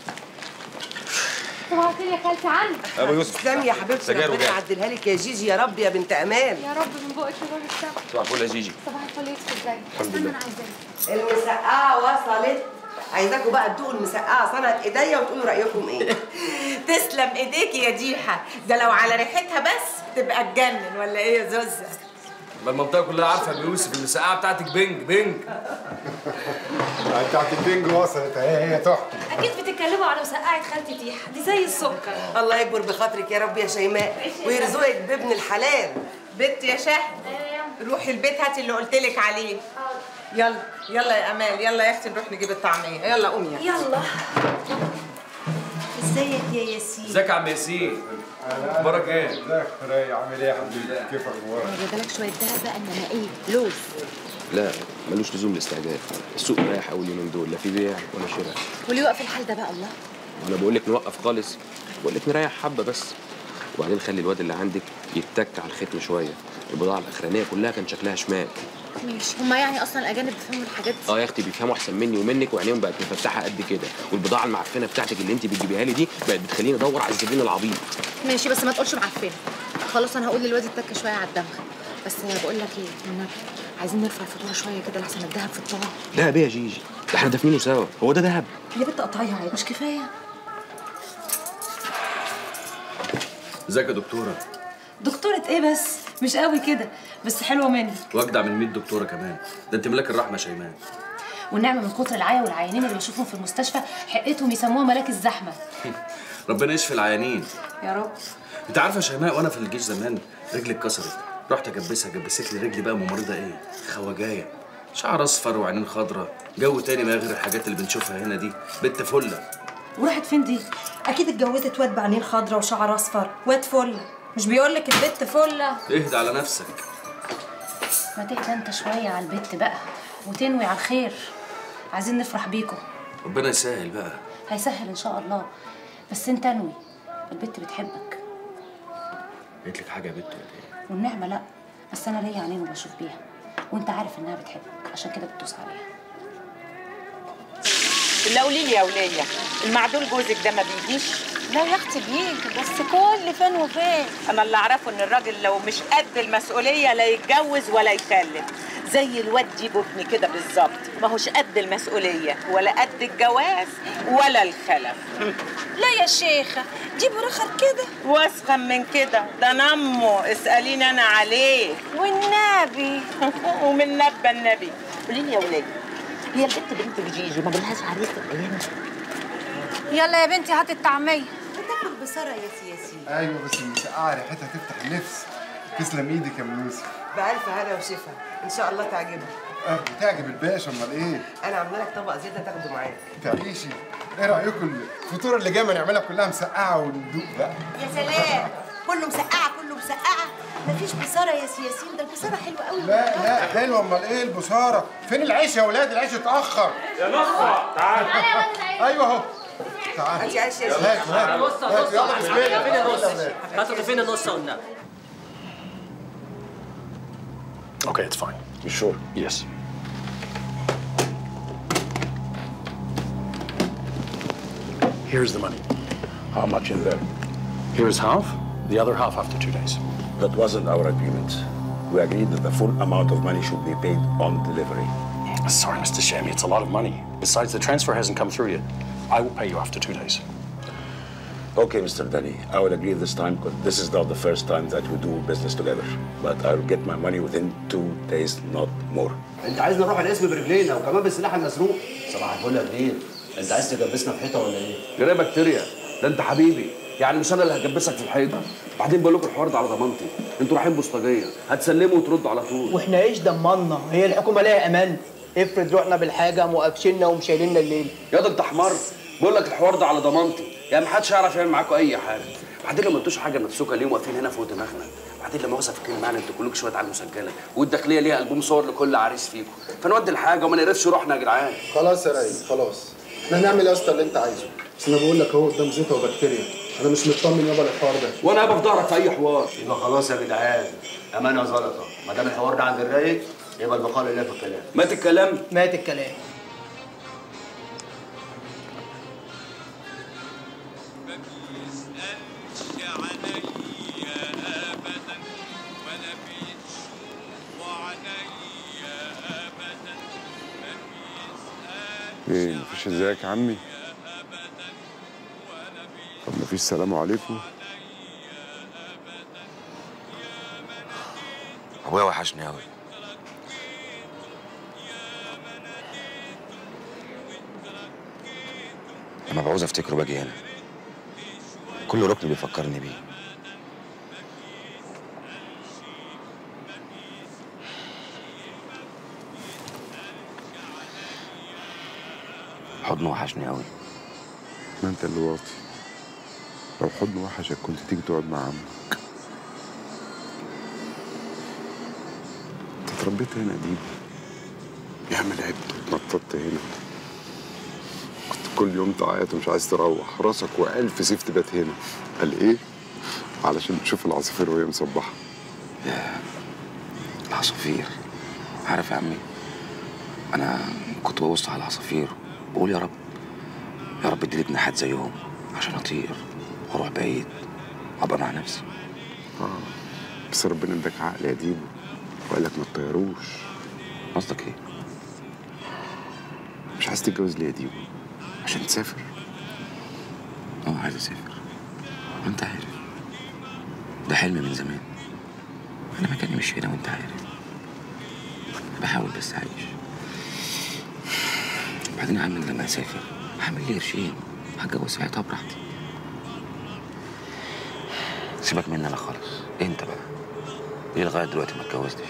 صباح الخير يا خالتي عني ابو يوسف تسلمي يا حبيبتي سجاير ربنا وجاهز. يعدلها لك يا جيجي يا رب يا بنت امان يا رب من بقك لباب السما صباح الفل يا جيجي صباح الفل يوسف ازاي الحمد لله. انا عايزاك المسقعه وصلت عايزاكم بقى تدوقوا المسقعه صنعت ايديا وتقولوا رايكم ايه تسلم ايديكي يا ديحه ده لو على ريحتها بس تبقى تجنن ولا ايه يا زوزه ما المنطقه كلها عارفه يا ابو يوسف المسقعه بتاعتك بينج بينج بتاعت البنج وصلت اهي هي تحفه اكيد بتتكلموا على مسقعه خالتي تيحه دي زي السكر الله يكبر بخاطرك يا رب يا شيماء ويرزقك بابن الحلال بنت يا شهد روحي البيت هاتي اللي قلت لك عليه يلا يلا يا امال يلا يا اختي نروح نجيب الطعميه يلا قومي يا يلا ازيك يا ياسين ازيك يا عم ياسين اخبارك ايه؟ ازيك راي عامل ايه يا حبيبي كيف اخبارك جايبه شويه دهب بقى انما ايه لوز لا ملوش لزوم الاستعجال السوق رايح اول يومين دول لا في بيع ولا شراء واللي يوقف الحال ده بقى الله وانا بقول لك نوقف خالص بقول لك نريح حبه بس وبعدين خلي الواد اللي عندك يتك على الختم شويه البضاعه الاخرانيه كلها كان شكلها شمال ماشي هما يعني اصلا الاجانب بيفهموا الحاجات دي اه يا اختي بيفهموا احسن مني ومنك وعينيهم بقت مفتحه قد كده والبضاعه المعفنه بتاعتك اللي انت بتجيبيها لي دي بقت بتخليني ادور على الزبون العبيط ماشي بس ما تقولش معفنه خلاص انا هقول للواد التكه شويه على الدمغ بس بقول لك ايه والنبي عايزين نرفع الفاتوره شويه كده لحسن الدهب في الطبق دهب ايه يا جيجي ده احنا دافنينه سوا هو ده دهب يا بنت قطعيها عيب مش كفايه ازيك يا دكتوره دكتورة ايه بس مش قوي كده بس حلوه منك واجدع من 100 دكتوره كمان ده انت ملاك الرحمه يا شيماء والنعمه من كتر العيا والعيانين اللي بنشوفهم في المستشفى حقتهم يسموها ملاك الزحمه ربنا يشفي العيانين يا رب انت عارفه يا شيماء وانا في الجيش زمان رجلي اتكسرت رحت اجبسها جبست لي رجلي بقى ممرضه ايه خواجايه شعر اصفر وعينين خضراء جو تاني ما غير الحاجات اللي بنشوفها هنا دي بنت فله وراحت فين دي اكيد اتجوزت واد بعينين خضرا وشعر اصفر واد فله مش بيقول لك البت فله اهدى على نفسك ما تهدى انت شويه على البت بقى وتنوي على الخير عايزين نفرح بيكم ربنا يسهل بقى هيسهل ان شاء الله بس انت انوي البت بتحبك قلت لك حاجه يا بنت ولا ايه والنعمه لا بس انا ليا عينين وبشوف بيها وانت عارف انها بتحبك عشان كده بتدوس عليها لا قولي لي يا وليه المعدول جوزك ده ما بيجيش لا يا اختي بيجي بس كل فين وفين انا اللي اعرفه ان الراجل لو مش قد المسؤوليه لا يتجوز ولا يخلف زي الواد دي بطني كده بالظبط ما هوش قد المسؤوليه ولا قد الجواز ولا الخلف لا يا شيخه دي برخر كده واسخن من كده ده نمه اساليني انا عليه والنبي ومن نبى النبي قولي لي يا وليه هي البنت بنت الجيجي ما جالهاش عريس الايام يلا يا بنتي هاتي الطعميه بتاكل بسرعه يا سياسي ايوه بس المسقعه ريحتها تفتح النفس تسلم ايدك يا ام يوسف بألف هنا وشفا ان شاء الله تعجبك اه بتعجب الباشا امال ايه انا عامله لك طبق زياده تاخده معاك تعيشي ايه رايكم الفطور اللي جايه ما نعملها كلها مسقعه وندوق بقى يا سلام كله مسقعه كله مسقعه مفيش بصاره يا سياسين ده البصاره حلوه قوي لا لا حلوه امال ايه البصاره فين العيش يا ولاد العيش اتاخر يا نصرة تعال ايوه اهو تعال هاتي عيش يا هات هات نص هات يلا بسم الله فين النص يلا يا ولاد. هاتوا فين النص والنبي Okay, it's fine. You sure? Yes. Here's the money. How much in there? Here's half, the other half after two days. That wasn't our agreement. We agreed that the full amount of money should be paid on delivery. Sorry, Mr. Shammy, it's a lot of money. Besides, the transfer hasn't come through yet. I will pay you after two days. Okay, Mr. Danny, I will agree this time because this is not the first time that we do business together. But I'll get my money within two days, not more. انت عايزنا نروح القسم برجلينا وكمان بالسلاح المسروق صباح الفل يا كبير انت عايز تجبسنا في حيطه ولا ايه؟ جرايه بكتيريا ده انت حبيبي يعني مش انا اللي هجبسك في الحيطه بعدين بقول لكم الحوار ده على ضمانتي انتوا رايحين بوسطجيه هتسلموا وتردوا على طول واحنا ايش ضمنا هي الحكومه ليها امان افرض رحنا بالحاجه وقفشنا ومشايليننا الليل يا ده انت حمار بقول لك الحوار ده على ضمانتي يعني محدش يعرف يعمل معاكم اي حاجه بعدين لما انتوش حاجه نفسكم ليه واقفين هنا فوق دماغنا بعدين لما وصف فاكرين معانا انتوا كلكم شويه على مسجله والداخليه ليها البوم صور لكل عريس فيكم فنودي الحاجه وما نقرفش روحنا يا جدعان خلاص يا رايق خلاص احنا هنعمل يا اسطى اللي انت عايزه بس انا بقول لك اهو قدام زيطه وبكتيريا انا مش مطمن يابا للحوار ده وانا هبقى في ظهرك في اي حوار يبقى خلاص يا جدعان امانه زلطه ما دام الحوار ده عند الرايق يبقى البقاء لله في الكلام مات الكلام مات الكلام ايه مفيش ازيك يا عمي طب مفيش سلام عليكم ابويا وحشني قوي لما بعوز افتكره باجي هنا كل ركن بيفكرني بيه حضنه وحشني قوي ما انت اللي واطي لو حضن وحشك كنت تيجي تقعد مع عمك انت اتربيت هنا دي يا عم لعبت واتنططت هنا كنت كل يوم تعيط ومش عايز تروح راسك والف سيف تبات هنا قال ايه علشان تشوف العصافير وهي مصبحه يا العصافير عارف يا عمي انا كنت ببص على العصافير بقول يا رب يا رب اديلي جناحات زيهم عشان اطير واروح بعيد وابقى مع نفسي اه بس ربنا اداك عقل يا ديبو وقال لك ما تطيروش قصدك ايه؟ مش عايز تتجوز ليه يا ديبو عشان تسافر اه عايز اسافر وانت عارف ده حلم من زمان انا مكاني مش هنا وانت عارف بحاول بس اعيش بعدين يا عم لما اسافر هعمل لي قرشين هتجوز ساعتها براحتي سيبك مني انا خالص انت بقى ليه لغايه دلوقتي ما اتجوزتش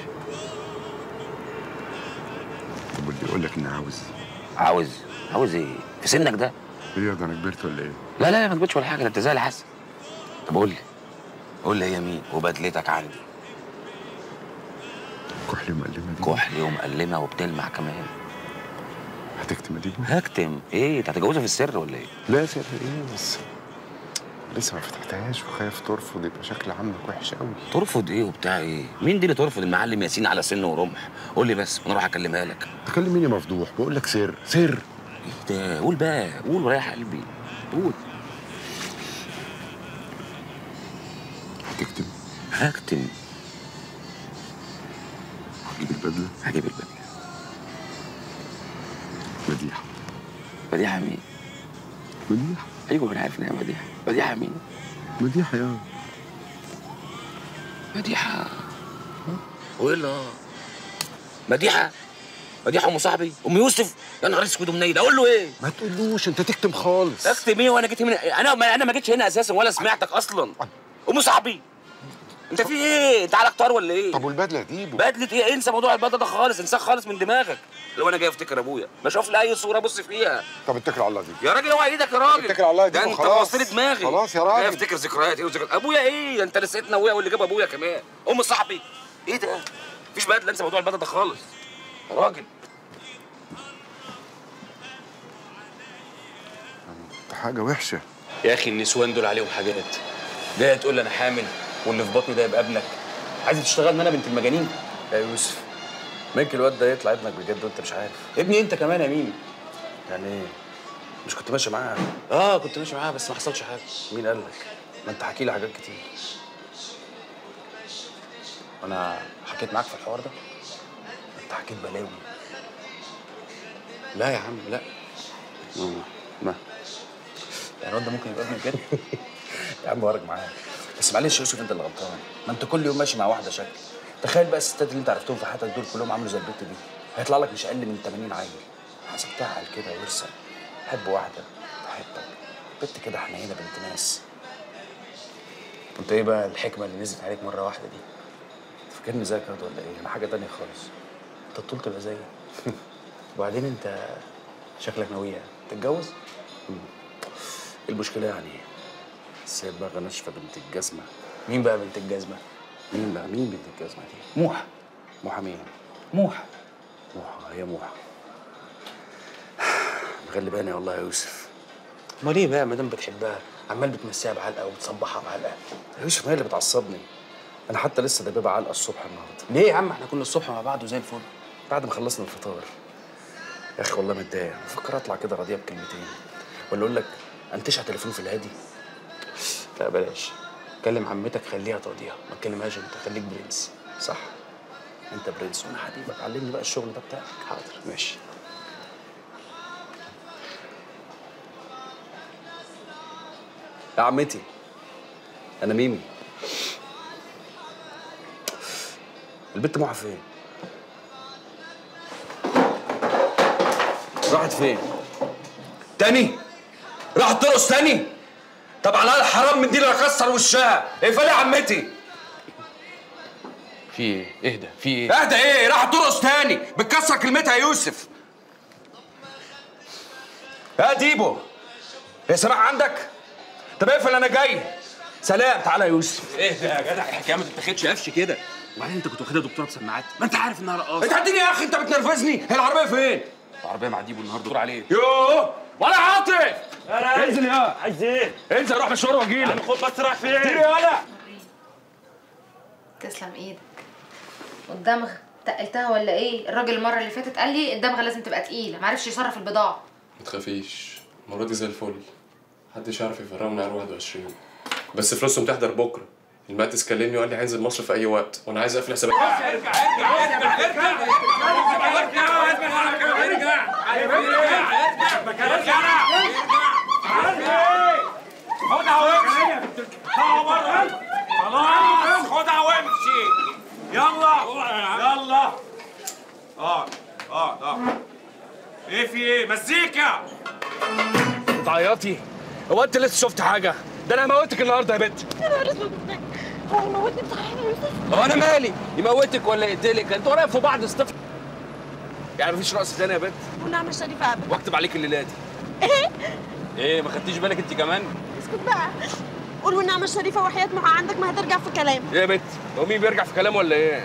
طب واللي يقول لك اني عاوز عاوز عاوز ايه في سنك ده ايه ده انا كبرت ولا ايه لا لا لا ما تقولش ولا حاجه ده انت زي الحسن طب قول لي قول لي هي مين وبدلتك عندي كحلي مقلمه دي كحلي ومقلمه وبتلمع كمان هتكتم يا ديبو هكتم ايه انت هتتجوزها في السر ولا ايه لا سر ايه بس لسه ما فتحتهاش وخايف ترفض يبقى شكل عمك وحش قوي ترفض ايه وبتاع ايه مين دي اللي ترفض المعلم ياسين على سن ورمح قول لي بس وانا اروح اكلمها لك تكلم مين يا مفضوح بقول لك سر سر ايه ده قول بقى قول وريح قلبي قول هتكتم هكتم هتجيب البدله هجيب البدله مديحه مديحه مين مديحه ايوه انا عارف ان هي مديحه مديحه مين مديحه يا مديحه وايه اللي مديحه مديحه ام صاحبي ام يوسف يا نهار اسود ومنيل اقول له ايه ما تقولوش انت تكتم خالص اكتب ايه وانا جيت هنا انا ما انا ما جيتش هنا اساسا ولا سمعتك اصلا ام صاحبي انت في ايه انت على كتار ولا ايه طب والبدله ديبو بدله ايه انسى موضوع البدله ده خالص انساه خالص من دماغك لو انا جاي افتكر ابويا بشوف لي اي صوره ابص فيها طب اتكل على الله دي يا راجل اوعى ايدك يا راجل اتكل على الله يا ده ديبو انت خلاص. بوظت لي دماغي خلاص يا راجل. جاي افتكر ذكريات ايه وذكريات ابويا ايه انت نسيتنا ابويا واللي جاب ابويا كمان ام صاحبي ايه ده مفيش بدله انسى موضوع البدله ده خالص يا راجل ده حاجه وحشه يا اخي النسوان دول عليهم حاجات جايه تقول لي انا حامل واللي في بطني ده يبقى ابنك عايز تشتغل انا بنت المجانين يا يوسف ممكن الواد ده يطلع ابنك بجد وانت مش عارف ابني انت كمان يا ميمي يعني ايه مش كنت ماشي معاه اه كنت ماشي معاها بس ما حصلش حاجه مين قال لك ما انت حكي لي حاجات كتير انا حكيت معاك في الحوار ده انت حكيت بلاوي لا يا عم لا ما يعني الواد ده ممكن يبقى ابني بجد يا عم وارج معاك بس معلش يا يوسف انت اللي غلطان ما انت كل يوم ماشي مع واحده شكل تخيل بقى الستات اللي انت عرفتهم في حياتك دول كلهم عملوا زي البت دي هيطلع لك مش اقل من 80 عيل عايزك تعقل كده وارسل حب واحده تحبك بنت كده حنينه بنت ناس انت ايه بقى الحكمه اللي نزلت عليك مره واحده دي فاكرني زيك برضه ولا ايه انا حاجه تانية خالص انت الطول تبقى زيي وبعدين انت شكلك ناوية تتجوز؟ المشكلة يعني السيد بقى ناشفة بنت الجزمة مين بقى بنت الجزمة؟ مين بقى مين بنت الجزمة دي؟ موحة موحة مين؟ موحة موحة هي موحة مغلباني والله يا يوسف امال ايه بقى ما دام بتحبها عمال بتمسيها بعلقه وبتصبحها بعلقه يا يوسف هي اللي بتعصبني انا حتى لسه دبابه علقه الصبح النهارده ليه يا عم احنا كنا الصبح مع بعض وزي الفل بعد ما خلصنا الفطار يا اخي والله متضايق بفكر اطلع كده راضيه بكلمتين ولا اقول لك انتشع تليفون في الهادي لا بلاش كلم عمتك خليها تقضيها ما تكلمهاش انت خليك برنس صح انت برنس وانا حبيبك علمني بقى الشغل ده بتاعك حاضر ماشي يا عمتي انا ميمي البت موحة فين راحت فين تاني راحت ترقص تاني طب على الحرام من دي اللي اكسر وشها اقفلي يا عمتي في ايه؟ اهدى في ايه؟ اهدى ايه راحت ترقص تاني بتكسر كلمتها يا يوسف يا ديبو هي سماع عندك طب اقفل انا جاي سلام تعالى يا يوسف اهدى يا جدع الحكايه ما تتاخدش قفش كده وبعدين انت كنت واخدها دكتوره بسماعات ما انت عارف انها رقاصه اتهديني يا اخي انت بتنرفزني هي العربيه فين العربيه مع ديبو النهارده دور عليه يوه ولا عاطف انزل يا عايز ايه؟ انزل اروح مشوار واجيلك عم خد بس رايح فين؟ كتير يالا تسلم ايدك والدمغ تقلتها ولا ايه الراجل المره اللي فاتت قال لي الدمغه لازم تبقى تقيله معرفش يصرف البضاعه ما تخافيش المرة دي زي الفل محدش يعرف يفرقوا من عيار 21 بس فلوسهم تحضر بكرة المهندس كلمني وقال لي هينزل مصر في أي وقت وأنا عايز أقفل حسابات خدها وامشي طلعوا بره خلاص خدها وامشي يلا يلا اقعد اقعد اقعد ايه في ايه مزيكا بتعيطي هو انت لسه شفت حاجه ده انا هموتك النهارده يا بنت هو يموتني بصحيح يا يوسف هو انا مالي يموتك ولا يقتلك انتوا ورايا في بعض اصطف يعني مفيش رقص تاني يا بنت ونعمل شريفة ابدا واكتب عليك الليله دي ايه ايه ما خدتيش بالك انت كمان اسكت بقى قول والنعمة الشريفة وحياة محا عندك ما هترجع في كلام ايه يا بنت هو مين بيرجع في كلامه ولا ايه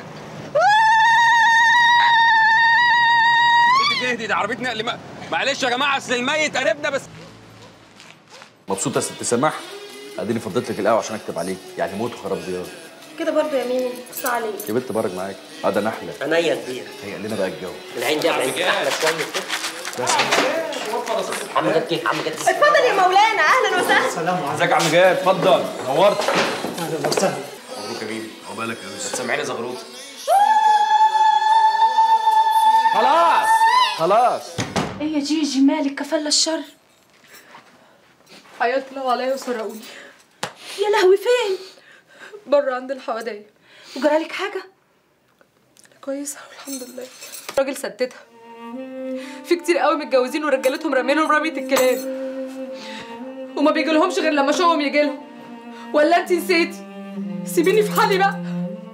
انت تهدي ده عربيه نقل ما- معلش يا جماعه اصل الميت قريبنا بس مبسوطه يا ست سماح اديني فضيت لك القهوه عشان اكتب عليك يعني موت وخراب ديار كده برضه يا ميمي بص عليك يا بنت بارك معاك اه ده نحله عينيا كبير هيقل لنا بقى الجو العين دي على العين احلى شويه كده بس عم جد كيف عم جد اتفضل يا مولانا اهلا وسهلا سلام عليكم ازيك يا عم جاد اتفضل نورت اهلا وسهلا مبروك يا بيبي عقبالك يا يوسف سامعيني زغروط خلاص خلاص ايه يا جيجي مالك كفل الشر عيطت لو عليا وسرقوني يا لهوي فين بره عند الحوادية وجرالك حاجة كويسة والحمد لله راجل ستتها في كتير قوي متجوزين ورجالتهم رامينهم رمية الكلاب وما بيجيلهمش غير لما شوقهم يجيلهم ولا انت نسيتي سيبيني في حالي بقى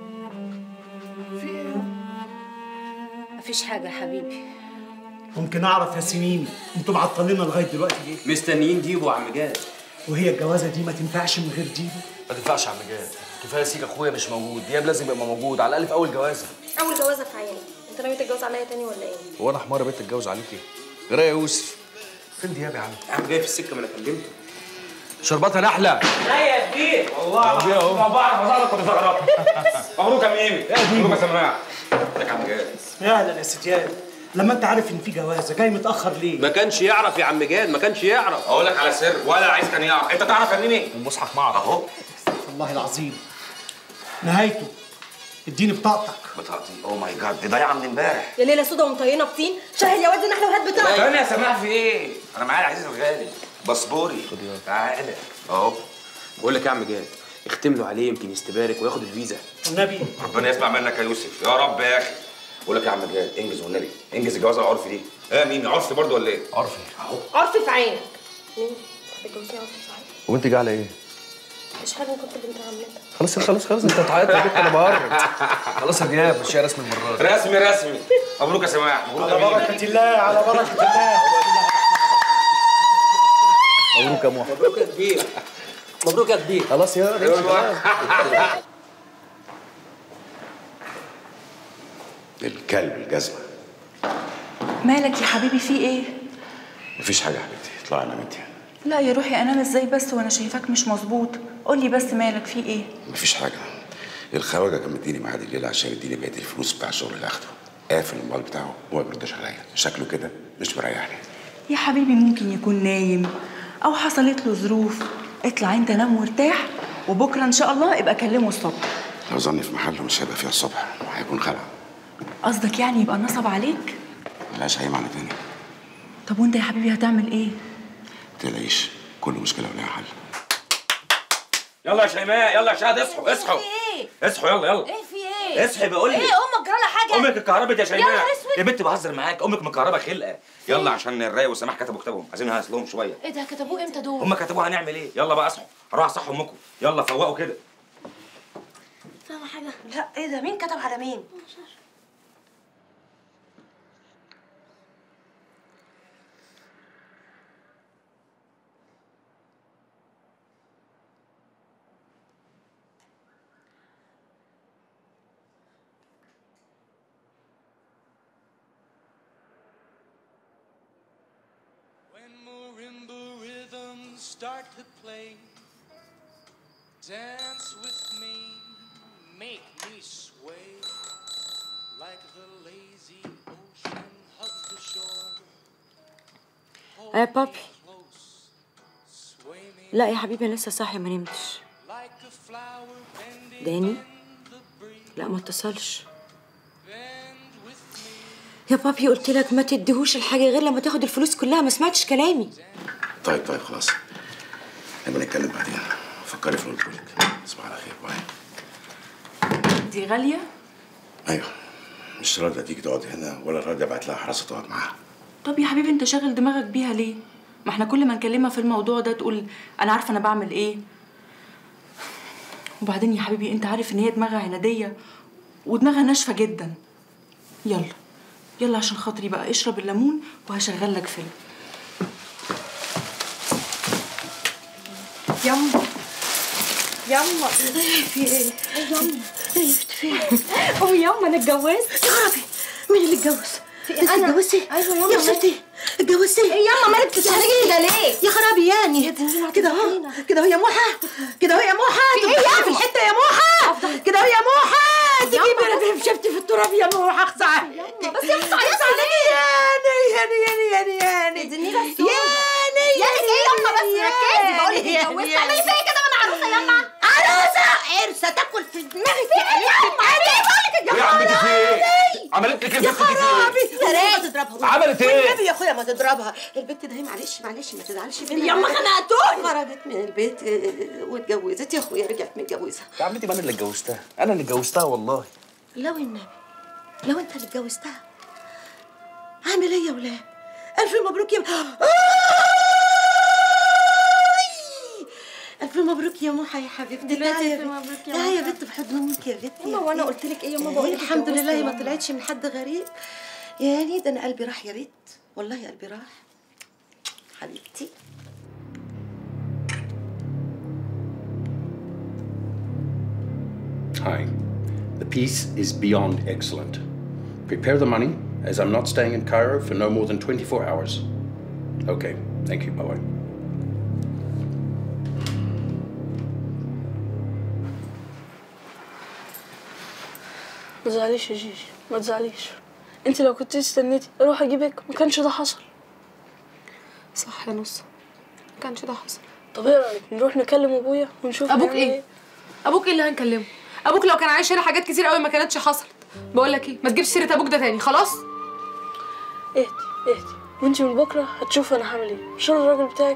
مفيش حاجة يا حبيبي ممكن اعرف يا سنين انتوا معطلينا لغايه دلوقتي ليه؟ مستنيين ديبو يا عم جاد وهي الجوازه دي ما تنفعش من غير ديبو ما تنفعش يا عم جاد كفايه سيك اخويا مش موجود دياب لازم يبقى موجود على الاقل في اول جوازه اول جوازة في عيني انت ناوي تتجوز عليا تاني ولا ايه هو انا حمار يا بنت اتجوز عليكي غير يا يوسف فين دياب يا عم يا عم جاي في السكه ما انا كلمته شرباتها نحله لا يا كبير والله كبير أهو. ما بعرف ازغرط كنت زغرط مبروك يا ميمي مبروك يا سماح ازيك يا عم جاد يا اهلا يا ستيان لما انت عارف ان في جوازه جاي متاخر ليه؟ ما كانش يعرف يا عم جاد ما كانش يعرف اقول لك على سر ولا عايز كان يعرف انت تعرف يا ميمي المصحف معك اهو والله العظيم نهايته اديني بطاقتك بطاقتي اوه ماي جاد دي ضايعه من امبارح يا ليلة سودا ومطينة بطين شاهد يا واد النحلة وهات بتاعك استنى يا سماح في ايه؟ انا معايا العزيز الغالي باسبوري تعالى اهو بقول لك يا عم جاد اختم له عليه يمكن يستبارك وياخد الفيزا النبي ربنا يسمع منك يا يوسف يا رب يا اخي بقول لك يا عم جاد انجز والنبي انجز الجوازه العرفي دي ايه يا مين عرفي برضه ولا ايه؟ عرفي اهو عرفي في عينك مين هتتجوزي عرفي في عينك وانت جايه على ايه؟ مش حاجه كنت بنت عمتك خلاص خلاص خلاص انت بتعيط يا بنت انا بهرج خلاص يا دياب مشيها رسمي المره دي رسمي رسمي مبروك يا سماح مبروك على بركة الله على بركة الله مبروك يا محمد مبروك يا كبير مبروك يا كبير خلاص يا ريت الكلب الجزمة مالك يا حبيبي في ايه؟ مفيش حاجة يا حبيبتي اطلعي انا انت لا يا روحي انام ازاي بس وانا شايفاك مش مظبوط قولي بس مالك في ايه؟ مفيش حاجة الخواجة كان مديني ميعاد الليلة عشان يديني بقية الفلوس بتاع الشغل اللي اخده قافل الموبايل بتاعه وما بيردش عليا شكله كده مش مريحني يا حبيبي ممكن يكون نايم او حصلت له ظروف اطلع انت نام وارتاح وبكره ان شاء الله ابقى كلمه الصبح لو ظني في محله مش هيبقى فيها الصبح وهيكون خلع قصدك يعني يبقى نصب عليك؟ ملهاش أي معنى تاني طب وانت يا حبيبي هتعمل ايه؟ متقلقيش كل مشكلة ولها حل يلا يا شيماء يلا يا شهد اصحوا اصحوا ايه؟ اصحوا يلا يلا ايه في ايه؟ اصحي بقول لك ايه امك جرالها حاجه؟ امك اتكهربت يا شيماء يا نهار اسود. يا بنت بهزر معاك امك مكهربه خلقه يلا عشان الرايق وسماح كتبوا كتابهم عايزين نهز لهم شويه ايه ده كتبوه امتى دول؟ هم كتبوها هنعمل ايه يلا بقى اصحوا هروح اصحوا امكم يلا فوقوا كده فاهمه حاجه؟ لا ايه ده مين كتب على مين؟ marimba rhythms start to play. Dance with me, make me sway like the lazy ocean hugs the shore. يا بابي لا يا حبيبي انا لسه صاحيه ما نمتش داني لا ما اتصلش يا بابي قلت لك ما تديهوش الحاجه غير لما تاخد الفلوس كلها ما سمعتش كلامي طيب طيب خلاص نبقى نتكلم بعدين فكري في اللي قلت لك تصبح على خير باي دي غاليه ايوه مش راضيه تيجي تقعد هنا ولا راضيه ابعت لها حراسه تقعد معاها طب يا حبيبي انت شاغل دماغك بيها ليه ما احنا كل ما نكلمها في الموضوع ده تقول انا عارفه انا بعمل ايه وبعدين يا حبيبي انت عارف ان هي دماغها عناديه ودماغها ناشفه جدا يلا يلا عشان خاطري بقى اشرب الليمون وهشغل لك فيلم يما يما في ايه؟ يما في قومي يما انا اتجوزت يا خرابي مين اللي اتجوز؟ في انت أنا؟ اتجوزتي؟ أيوة ياما، يا ستي اتجوزتي؟ إيه ياما، مالك بتتحرجي كده ليه؟ يا خرابي يعني كده اهو كده اهو يا موحة كده اهو يا موحة في إيه تبقى يعني؟ في الحتة يا موحة كده اهو يا موحة تجيبي شفتي في التراب يا موحة اخزعي بس يا اخزعي ياني ياني ياني ياني ياني اديني بس ياني ياني ايه ياما بس ركزي بقول لك اتجوزت تعملي فيا كده وانا عروسه ياما عروسة عرسة تاكل في دماغك يا قلبتك ايه بقول لك يا عمتي في ايه؟ عملت لك ايه يا البت دي في خرابي ايه؟ يا ريت ما تضربها عملت إيه؟ والنبي يا اخويا ما تضربها البت ده هي معلش معلش ما تزعلش منها ياما خنقتوني. خرجت من البيت آه، واتجوزت يا اخويا رجعت متجوزه يا عمتي ما انا اللي اتجوزتها انا اللي اتجوزتها والله لو النبي لو انت اللي اتجوزتها عامل ايه يا ولاد الف مبروك يا الف مبروك يا موحى يا حبيبتي دلوقتي تعالي ألف يا مبروك بنت يا تعالي يا ماما. بنت في حضن امك يا بنت ياما وانا قلت لك ايه ياما بقول لك الحمد اتجوزت لله ما ياما. طلعتش من حد غريب يعني ده انا قلبي راح يا ريت والله قلبي راح حبيبتي Hi. The piece is beyond excellent. Prepare the money, as I'm not staying in Cairo for no more than 24 hours. Okay, thank you. Bye bye. ما تزعليش يا جيجي ما تزعليش انت لو كنت استنيتي اروح اجيبك ما كانش ده حصل صح يا نص ما كانش ده حصل طب ايه رايك نروح نكلم ابويا ونشوف ابوك هنعمل ايه ابوك ايه اللي هنكلمه ابوك لو كان عايش هنا حاجات كتير قوي ما كانتش حصلت بقول لك ايه ما تجيبش سيره ابوك ده تاني خلاص اهدي اهدي وانت من بكره هتشوف انا هعمل ايه مش انا الراجل بتاعك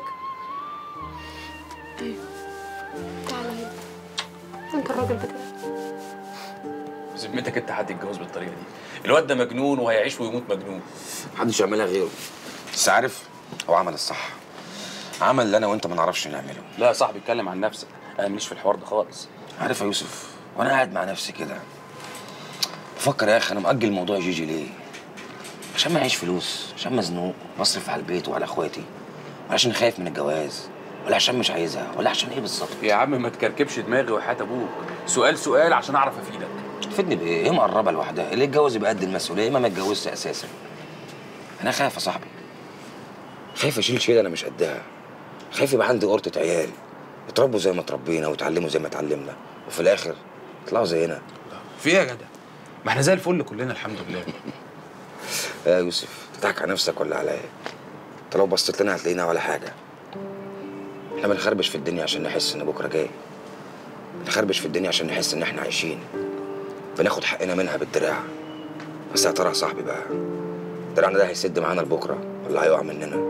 ايوه تعالى هنا انت الراجل بتاعك بذمتك انت حد يتجوز بالطريقه دي الواد ده مجنون وهيعيش ويموت مجنون محدش يعملها غيره بس عارف هو عمل الصح عمل اللي انا وانت ما نعرفش نعمله لا يا صاحبي اتكلم عن نفسك انا ماليش في الحوار ده خالص عارف يا يوسف وانا قاعد مع نفسي كده بفكر يا اخي انا مأجل موضوع جيجي ليه عشان معيش فلوس عشان مزنوق بصرف على البيت وعلى اخواتي ولا عشان خايف من الجواز ولا عشان مش عايزها ولا عشان ايه بالظبط يا عم ما تكركبش دماغي وحياة ابوك سؤال سؤال عشان اعرف افيدك تفيدني بايه؟ هي مقربه لوحدها اللي يتجوز يبقى قد المسؤوليه ما ما يتجوزش اساسا انا خايف يا صاحبي خايف اشيل شيل انا مش قدها خايف يبقى عندي قرطة عيال يتربوا زي ما اتربينا ويتعلموا زي ما اتعلمنا وفي الاخر يطلعوا زينا في ايه يا جدع ما احنا زي الفل كلنا الحمد لله يا يوسف تضحك على نفسك ولا عليا انت لو بصيت لنا هتلاقينا ولا حاجه احنا بنخربش في الدنيا عشان نحس ان بكره جاي بنخربش في الدنيا عشان نحس ان احنا عايشين بناخد حقنا منها بالدراع بس يا ترى يا صاحبي بقى دراعنا ده هيسد معانا لبكره ولا هيقع مننا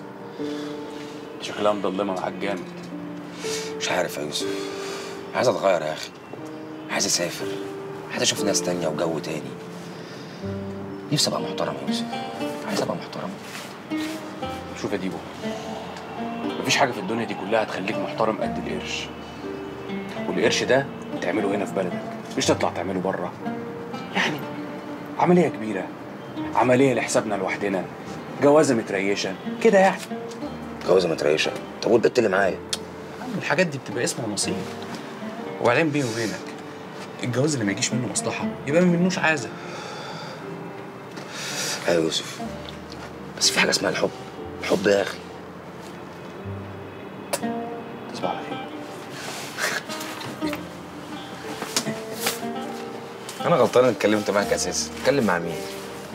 شكلها مضلمه معاك جامد مش عارف يا يوسف عايز اتغير يا اخي عايز اسافر عايز اشوف ناس تانية وجو تاني نفسي ابقى محترم يا يوسف عايز ابقى محترم شوف يا ديبو مفيش حاجه في الدنيا دي كلها هتخليك محترم قد القرش والقرش ده تعمله هنا في بلدك مش تطلع تعمله بره يعني عمليه كبيره عمليه لحسابنا لوحدنا جوازه متريشه كده يعني جوازه متريشه طب والبت اللي معايا الحاجات دي بتبقى اسمها نصيب وبعدين بيني وبينك الجواز اللي ما يجيش منه مصلحه يبقى ما منوش عازه ايوه يا يوسف بس في حاجه اسمها الحب الحب يا اخي تصبح على خير انا غلطان اني اتكلمت معاك اساسا اتكلم مع مين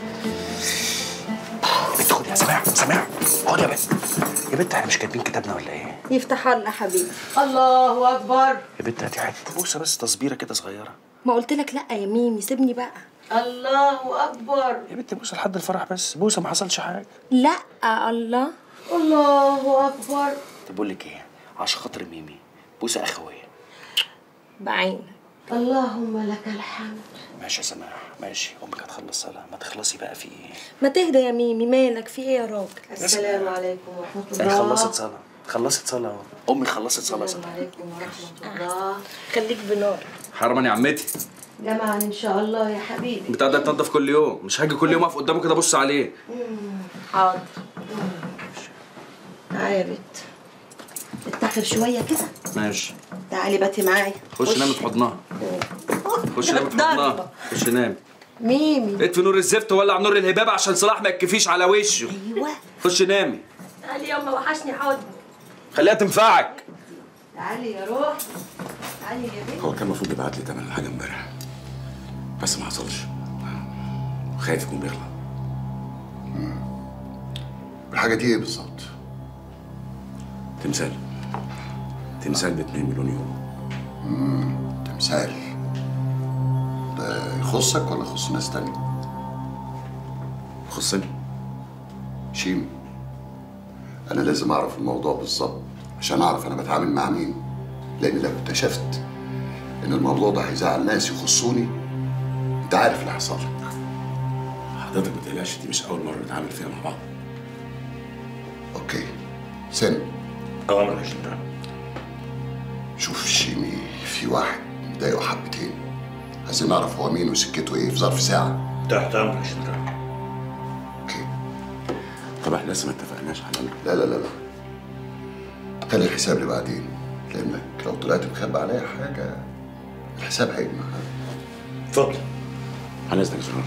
بنت خد يا سماع سماع خد يا بنت يا بنت احنا مش كاتبين كتابنا ولا ايه؟ يفتح الله حبيبي الله اكبر يا بنت هاتي حته بوسه بس تصبيره كده صغيره ما قلت لك لا يا ميمي سيبني بقى الله اكبر يا بنت بوسه لحد الفرح بس بوسه ما حصلش حاجه لا الله الله اكبر طب بقول لك ايه عشان خاطر ميمي بوسه اخويه بعينك اللهم لك الحمد ماشي يا سماح ماشي امك هتخلص صلاه ما تخلصي بقى في ايه؟ ما تهدى يا ميمي مالك في ايه يا راجل السلام عليكم ورحمه الله هي خلصت صلاه خلصت صلاه أهو. امي خلصت صلاه يا سماح عليكم ورحمه الله خليك بنار حرمان يا عمتي جمعا ان شاء الله يا حبيبي بتاع ده تنضف كل يوم مش هاجي كل يوم اقف قدامه كده ابص عليه حاضر تعالي يا بت اتخر شويه كده ماشي تعالي باتي معايا خش نامي في حضنها خش نامي في حضنها خش نامي ميمي اطفي نور الزفت وولع نور الهباب عشان صلاح ما يكفيش على وشه ايوه خش نامي تعالي يما وحشني حضن خليها تنفعك تعالي يا روح تعالي يا بنت هو كان المفروض يبعت لي تمن الحاجه امبارح بس ما حصلش خايف يكون بيغلط الحاجه دي ايه بالظبط؟ تمثال تمثال ب 2 مليون يورو امم تمثال ده يخصك ولا يخص ناس تانية؟ يخصني شيم انا لازم اعرف الموضوع بالظبط عشان اعرف انا بتعامل مع مين لان لو اكتشفت ان الموضوع ده هيزعل ناس يخصوني انت عارف اللي هيحصل لك حضرتك ما تقلقش دي مش اول مره نتعامل فيها مع بعض اوكي سن اوامر يا جنرال شوف شيمي في واحد مضايقه حبتين عايزين نعرف هو مين وسكته ايه في ظرف ساعه تحت امرك يا جنرال طب احنا لسه ما اتفقناش على لا لا لا لا خلي الحساب لبعدين لانك لو طلعت مخبي عليا حاجه الحساب هيجمع اتفضل عن اذنك يا جنرال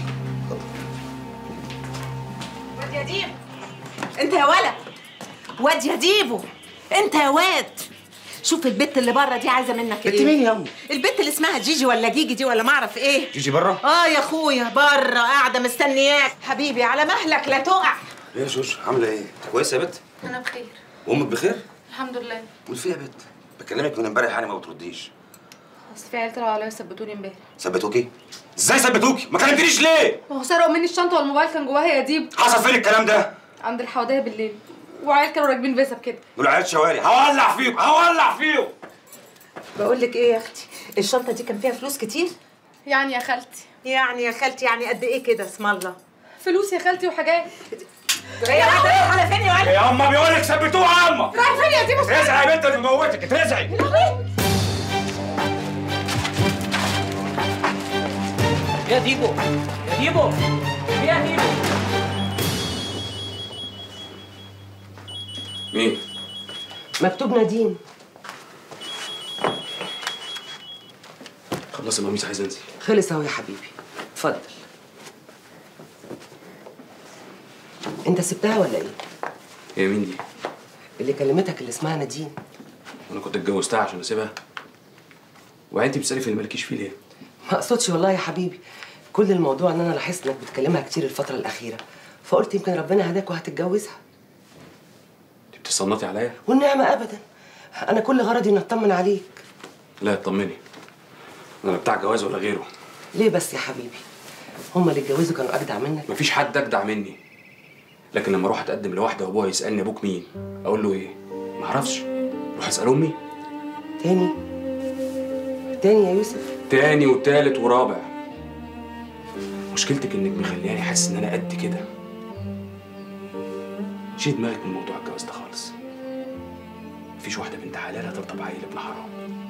واد يا ديب انت يا ولا واد يا ديبو انت يا واد شوف البت اللي بره دي عايزه منك ايه بنت مين يا أم؟ البت اللي اسمها جيجي ولا جيجي دي ولا ما اعرف ايه جيجي بره اه يا اخويا بره قاعده مستنياك حبيبي على مهلك لا تقع ايه يا شوش عامله ايه كويسه يا بت انا بخير وامك بخير الحمد لله قول فيها يا بت بكلمك من امبارح يعني ما بترديش اصل في عيال طلعوا عليا ثبتوني امبارح ثبتوكي ازاي ثبتوكي ما كلمتنيش ليه ما هو سرقوا مني الشنطه والموبايل كان جواها يا ديب حصل فين الكلام ده عند الحواديه بالليل وعيال كانوا راكبين فيسب كده دول عيال شوارع هولع فيهم هولع فيهم بقول لك ايه يا اختي الشنطه دي كان فيها فلوس كتير يعني يا خالتي يعني يا خالتي يعني قد ايه كده اسم الله فلوس يا خالتي وحاجات هي رايحه على فين يا ولد يا اما بيقول لك ثبتوها يا اما رايح فين يا ديب اترزعي يا بنت اللي موتك اترزعي ديبو يا ديبو في يا ديبو مين؟ مكتوب نادين خلاص يا ماميس عايز انزل خلص اهو يا حبيبي اتفضل انت سبتها ولا ايه هي مين دي؟ اللي كلمتك اللي اسمها نادين انا كنت اتجوزتها عشان اسيبها وبعدين انت بتسالي في اللي مالكيش فيه ليه؟ ما اقصدش والله يا حبيبي كل الموضوع ان انا لاحظت انك بتكلمها كتير الفتره الاخيره فقلت يمكن ربنا هداك وهتتجوزها انت بتصنطي عليا؟ والنعمه ابدا انا كل غرضي ان اطمن عليك لا اطمني انا لا بتاع جواز ولا غيره ليه بس يا حبيبي هما اللي اتجوزوا كانوا اجدع منك مفيش حد اجدع مني لكن لما اروح اتقدم لواحده وابوها يسالني ابوك مين اقول له ايه ما اعرفش اروح اسال امي تاني تاني يا يوسف تاني وتالت ورابع مشكلتك انك مخلياني حاسس ان انا قد كده شيل دماغك من موضوع الجواز ده خالص مفيش واحده بنت حلال هترضى بعيل ابن حرام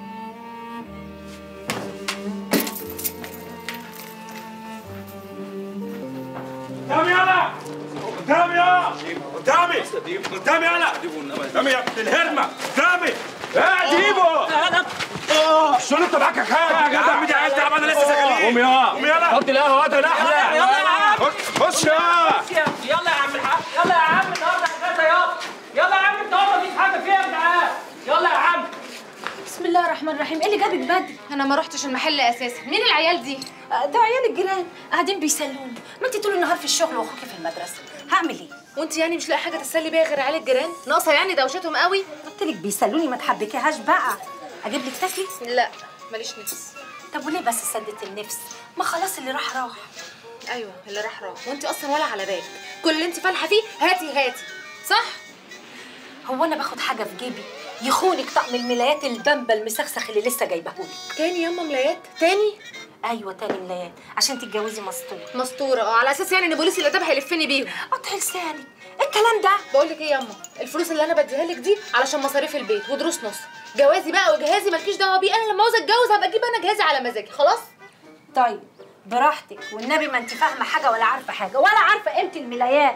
قدامي يلا قدامي يا قدامي قدامي يلا قدامي يا ابن الهرمه قدامي يا ديبو شو انت معاك حاجه يا جدع بدي عايز تعب انا لسه سجلين قوم يا قوم يلا حط القهوه هات الاحلى يلا يا عم خش يا يلا يا عم الحاج يلا يا عم النهارده اجازه يلا يلا يا عم النهارده مفيش حاجه فيها يا جدعان يلا يا عم بسم الله الرحمن الرحيم ايه اللي جابك بدري انا ما رحتش المحل اساسا مين العيال دي ده عيال الجيران قاعدين بيسلوني ما انت طول النهار في الشغل واخوكي في المدرسه هعمل ايه وانت يعني مش لاقي حاجه تسلي بيها غير عيال الجيران ناقصه يعني دوشتهم قوي قلت لك بيسلوني ما تحبكيهاش بقى اجيب لك تاكلي لا ماليش نفس طب وليه بس سدت النفس ما خلاص اللي راح راح ايوه اللي راح راح وانت اصلا ولا على بالك كل اللي انت فالحه فيه هاتي هاتي صح هو انا باخد حاجه في جيبي يخونك طقم الملايات البامبا المسخسخ اللي لسه جايبهولك تاني ياما ملايات تاني ايوه تاني ملايات عشان تتجوزي مسطور مسطوره اه على اساس يعني ان بوليس اللي ده هيلفني بيهم قطع لساني الكلام ده بقول لك ايه ياما الفلوس اللي انا بديها لك دي علشان مصاريف البيت ودروس نص جوازي بقى وجهازي مالكيش دعوه بيه انا لما عاوزه اتجوز هبقى اجيب انا جهازي على مزاجي خلاص طيب براحتك والنبي ما انت فاهمه حاجه ولا عارفه حاجه ولا عارفه قيمه الملايات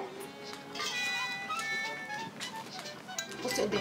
بصي قدامي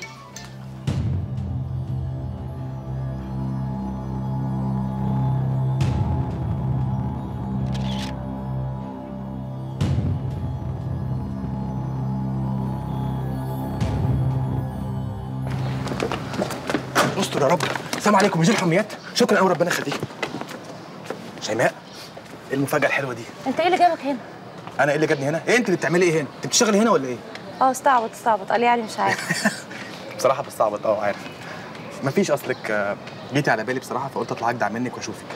استر يا رب السلام عليكم مدير الحميات شكرا قوي ربنا يخليك شيماء ايه المفاجاه الحلوه دي انت ايه اللي جابك هنا؟ انا ايه اللي جابني هنا ايه انت اللي بتعملي ايه هنا انت بتشتغلي هنا ولا ايه اه استعبط استعبط قال لي يعني مش عارف بصراحه بستعبط اه عارف مفيش اصلك آه، جيتي على بالي بصراحه فقلت اطلع اجدع منك واشوفك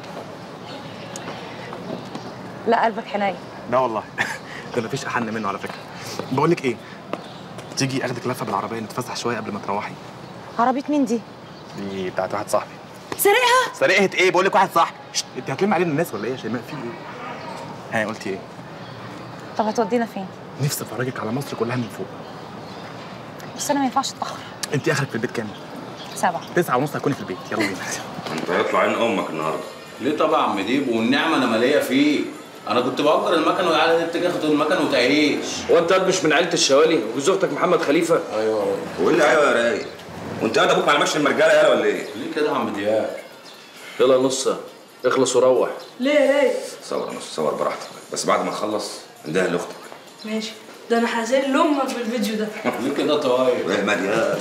لا قلبك حنين لا والله ده مفيش احن منه على فكره بقول لك ايه تيجي اخدك لفه بالعربيه نتفسح شويه قبل ما تروحي عربية مين دي؟ دي بتاعت واحد صاحبي سرقها؟ سرقت ايه بقول لك واحد صاحبي شت، انت هتلمي علينا الناس ولا ايه يا شيماء في ايه ها قلتي ايه طب هتودينا فين؟ نفسي افرجك على مصر كلها من فوق بس انا ما ينفعش اتاخر انت اخرك في البيت كام سبعة تسعة ونص هتكوني في البيت يلا بينا انت هيطلع عين امك النهارده ليه طبعا عم ديب والنعمه انا ماليه فيه انا كنت باجر المكن والعيال دي بتيجي تاخد المكن وتعيش هو انت مش من عيله الشوالي وجوز اختك محمد خليفه ايوه وايه اللي ايوه يا رايق وانت قاعد ابوك ما علمكش المرجاله يالا ولا ايه ليه كده يا عم دياب يلا نص اخلص وروح ليه يا رايق صور يا نص صور براحتك بس بعد ما تخلص اندهى لاختك ماشي ده انا هزل لامك بالفيديو ده ليه كده طيب ايه مديان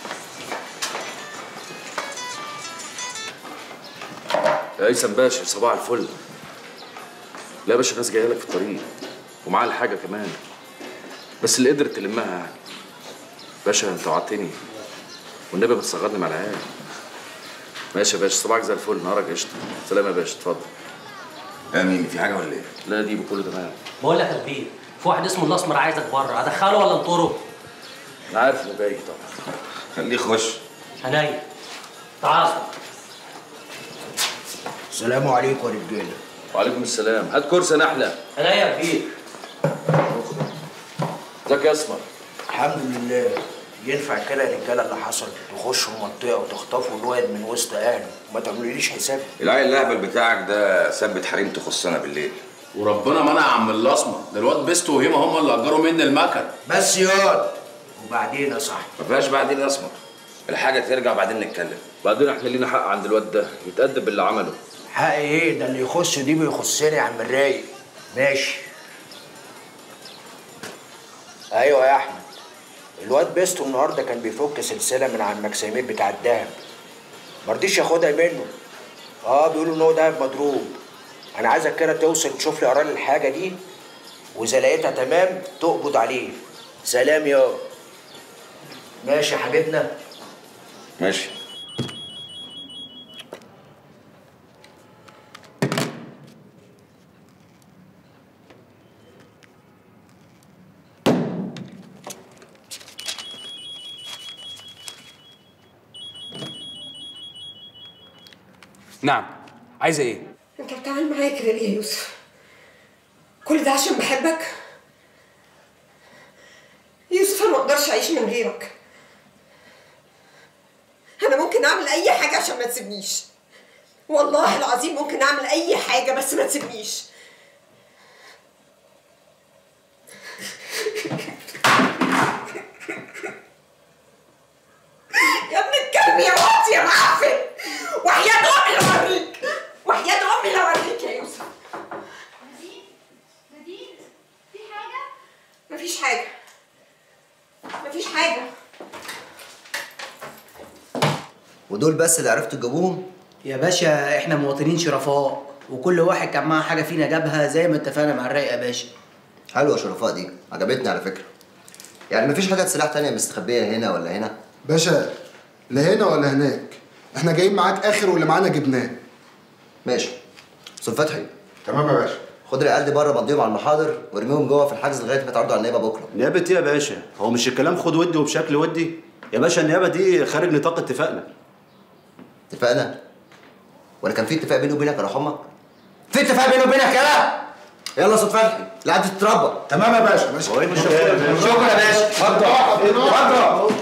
يا هيثم باشا صباح الفل لا يا باشا ناس جايه لك في الطريق ومعاها الحاجه كمان بس اللي قدرت تلمها يعني باشا انت وعدتني والنبي بتصغرني مع العيال ماشي يا باشا صباحك زي الفل نهارك قشطه سلام يا باشا اتفضل يا مين في حاجه ولا ايه؟ لا دي بكله تمام بقول لك يا كبير في واحد اسمه الاسمر عايزك بره ادخله ولا انطره؟ انا عارف انه جاي طبعا خليه يخش عينيا تعال السلام عليكم يا رجاله وعليكم السلام هات كرسي نحله عينيا يا كبير ازيك يا اسمر الحمد لله ينفع كده يا رجاله اللي حصل تخشوا المنطقه وتخطفوا الواد من وسط اهله وما تعملوليش حساب العيل الاهبل بتاعك ده ثبت حريم تخصنا بالليل وربنا منع عم الاسمر ده الواد بيستو وهيما هم اللي اجروا مني المكن بس ياض وبعدين يا صاحبي ما فيهاش بعدين يا اسمر الحاجه ترجع بعدين نتكلم بعدين احنا لينا حق عند الواد ده يتأدب باللي عمله حق ايه ده اللي يخص دي بيخصني يا عم الرايق ماشي ايوه يا احمد الواد بيستو النهارده كان بيفك سلسله من على المكسيمين بتاع الدهب مرضيش ياخدها منه اه بيقولوا ان هو دهب مضروب انا عايزك كده توصل تشوف لي قرار الحاجه دي واذا لقيتها تمام تقبض عليه سلام يا ماشي يا حبيبنا ماشي نعم عايزه ايه انت بتعمل معايا كده ليه يا يوسف كل ده عشان بحبك يوسف انا ما اقدرش اعيش من غيرك انا ممكن اعمل اي حاجه عشان ما تسيبنيش والله العظيم ممكن اعمل اي حاجه بس ما تسيبنيش يا ابن الكلب يا واطي يا معفن وحياة امي اللي اوريك وحياة امي اللي اوريك يا يوسف مفيش حاجة مفيش حاجة ودول بس اللي عرفتوا تجيبوهم يا باشا احنا مواطنين شرفاء وكل واحد كان معاه حاجه فينا جابها زي ما اتفقنا مع الرايق يا باشا حلوه شرفاء دي عجبتني على فكره يعني مفيش حاجه سلاح تانية مستخبيه هنا ولا هنا باشا لا هنا ولا هناك احنا جايين معاك اخر واللي معانا جبناه ماشي استاذ فتحي تمام يا باشا خد العيال دي بره مضيهم على المحاضر وارميهم جوه في الحجز لغايه ما يتعرضوا على النيابه بكره نيابة ايه يا باشا؟ هو مش الكلام خد ودي وبشكل ودي؟ يا باشا النيابة دي خارج نطاق اتفاقنا اتفقنا ولا كان في اتفاق بيني وبينك يا روح امك في اتفاق بيني وبينك يلا يلا استاذ فتحي العيال تتربى تمام يا باشا ماشي هو ايه شكرا يا باشا اتفضل اتفضل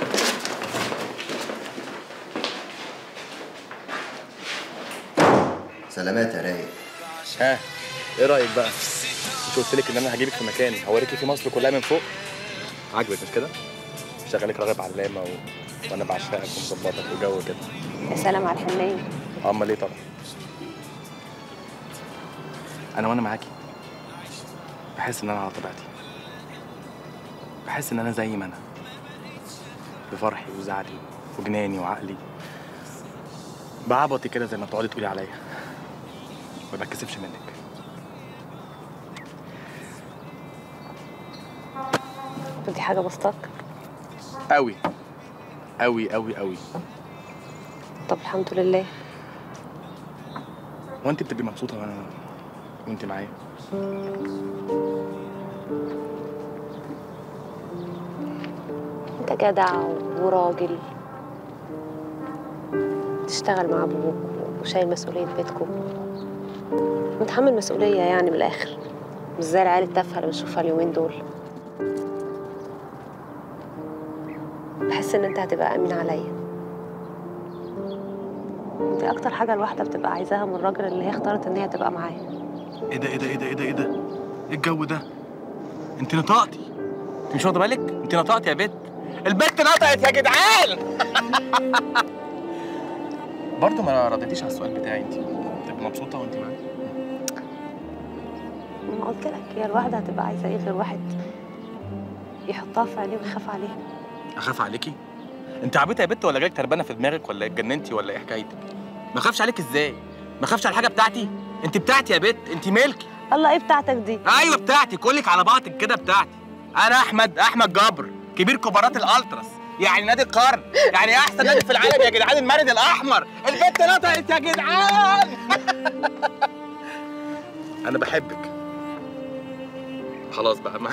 سلامات يا رايق ها ايه رايك بقى مش قلت لك ان انا هجيبك في مكاني هوريكي في مصر كلها من فوق عاجبك مش كده شغالك راغب علامه و... وانا بعشقك ومظبطك وجو كده يا سلام على الحنية امال ايه طبعا انا وانا معاكي بحس ان انا على طبيعتي بحس ان انا زي ما انا بفرحي وزعلي وجناني وعقلي بعبطي كده زي ما بتقعدي تقولي عليا ما بتكسفش منك ودي حاجة بسطك قوي قوي قوي قوي طب الحمد لله وانت بتبقي مبسوطه وانا وانت معايا انت جدع وراجل تشتغل مع ابوك وشايل مسؤولية بيتكم متحمل مسؤولية يعني من الآخر مش زي العيال التافهة اللي بنشوفها اليومين دول بحس إن أنت هتبقى أمين عليا دي أكتر حاجة الواحدة بتبقى عايزاها من الراجل اللي هي اختارت إن هي تبقى معاه ايه ده ايه ده ايه ده ايه ده ايه ده ايه الجو ده انت نطقتي انت مش واخده بالك انت نطقتي يا بت البت نطقت يا جدعان برضه ما رديتيش على السؤال بتاعي انت تبقى مبسوطه وانت معايا ما قلت لك هي الواحدة هتبقى عايزة إيه غير واحد يحطها في عينيه ويخاف عليها اخاف عليكي انت عبيطه يا بت ولا جايك تربانه في دماغك ولا اتجننتي ولا ايه حكايتك ما اخافش عليك ازاي ما اخافش على الحاجه بتاعتي انت بتاعتي يا بت انت ملكي الله إيه بتاعتك دي ايوه بتاعتي كلك على بعضك كده بتاعتي انا احمد احمد جبر كبير كبارات الالتراس يعني نادي القرن يعني احسن نادي في العالم يا جدعان المارد الاحمر البت نطقت يا جدعان انا بحبك خلاص بقى ما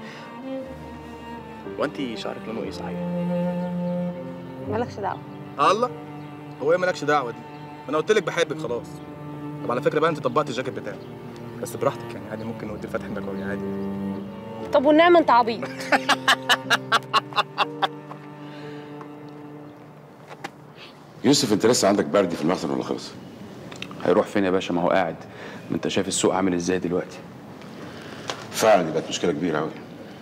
وانت شعرك لونه ايه صحيح مالكش دعوة الله هو ايه مالكش دعوه دي ما انا قلت لك بحبك خلاص طب على فكره بقى انت طبقت الجاكيت بتاعي بس براحتك يعني عادي ممكن نودي فتح البكوي عادي طب والنعمة أنت عبيط يوسف انت لسه عندك برد في المخزن ولا خلص؟ هيروح فين يا باشا ما هو قاعد ما انت شايف السوق عامل ازاي دلوقتي فعلا دي بقت مشكله كبيره قوي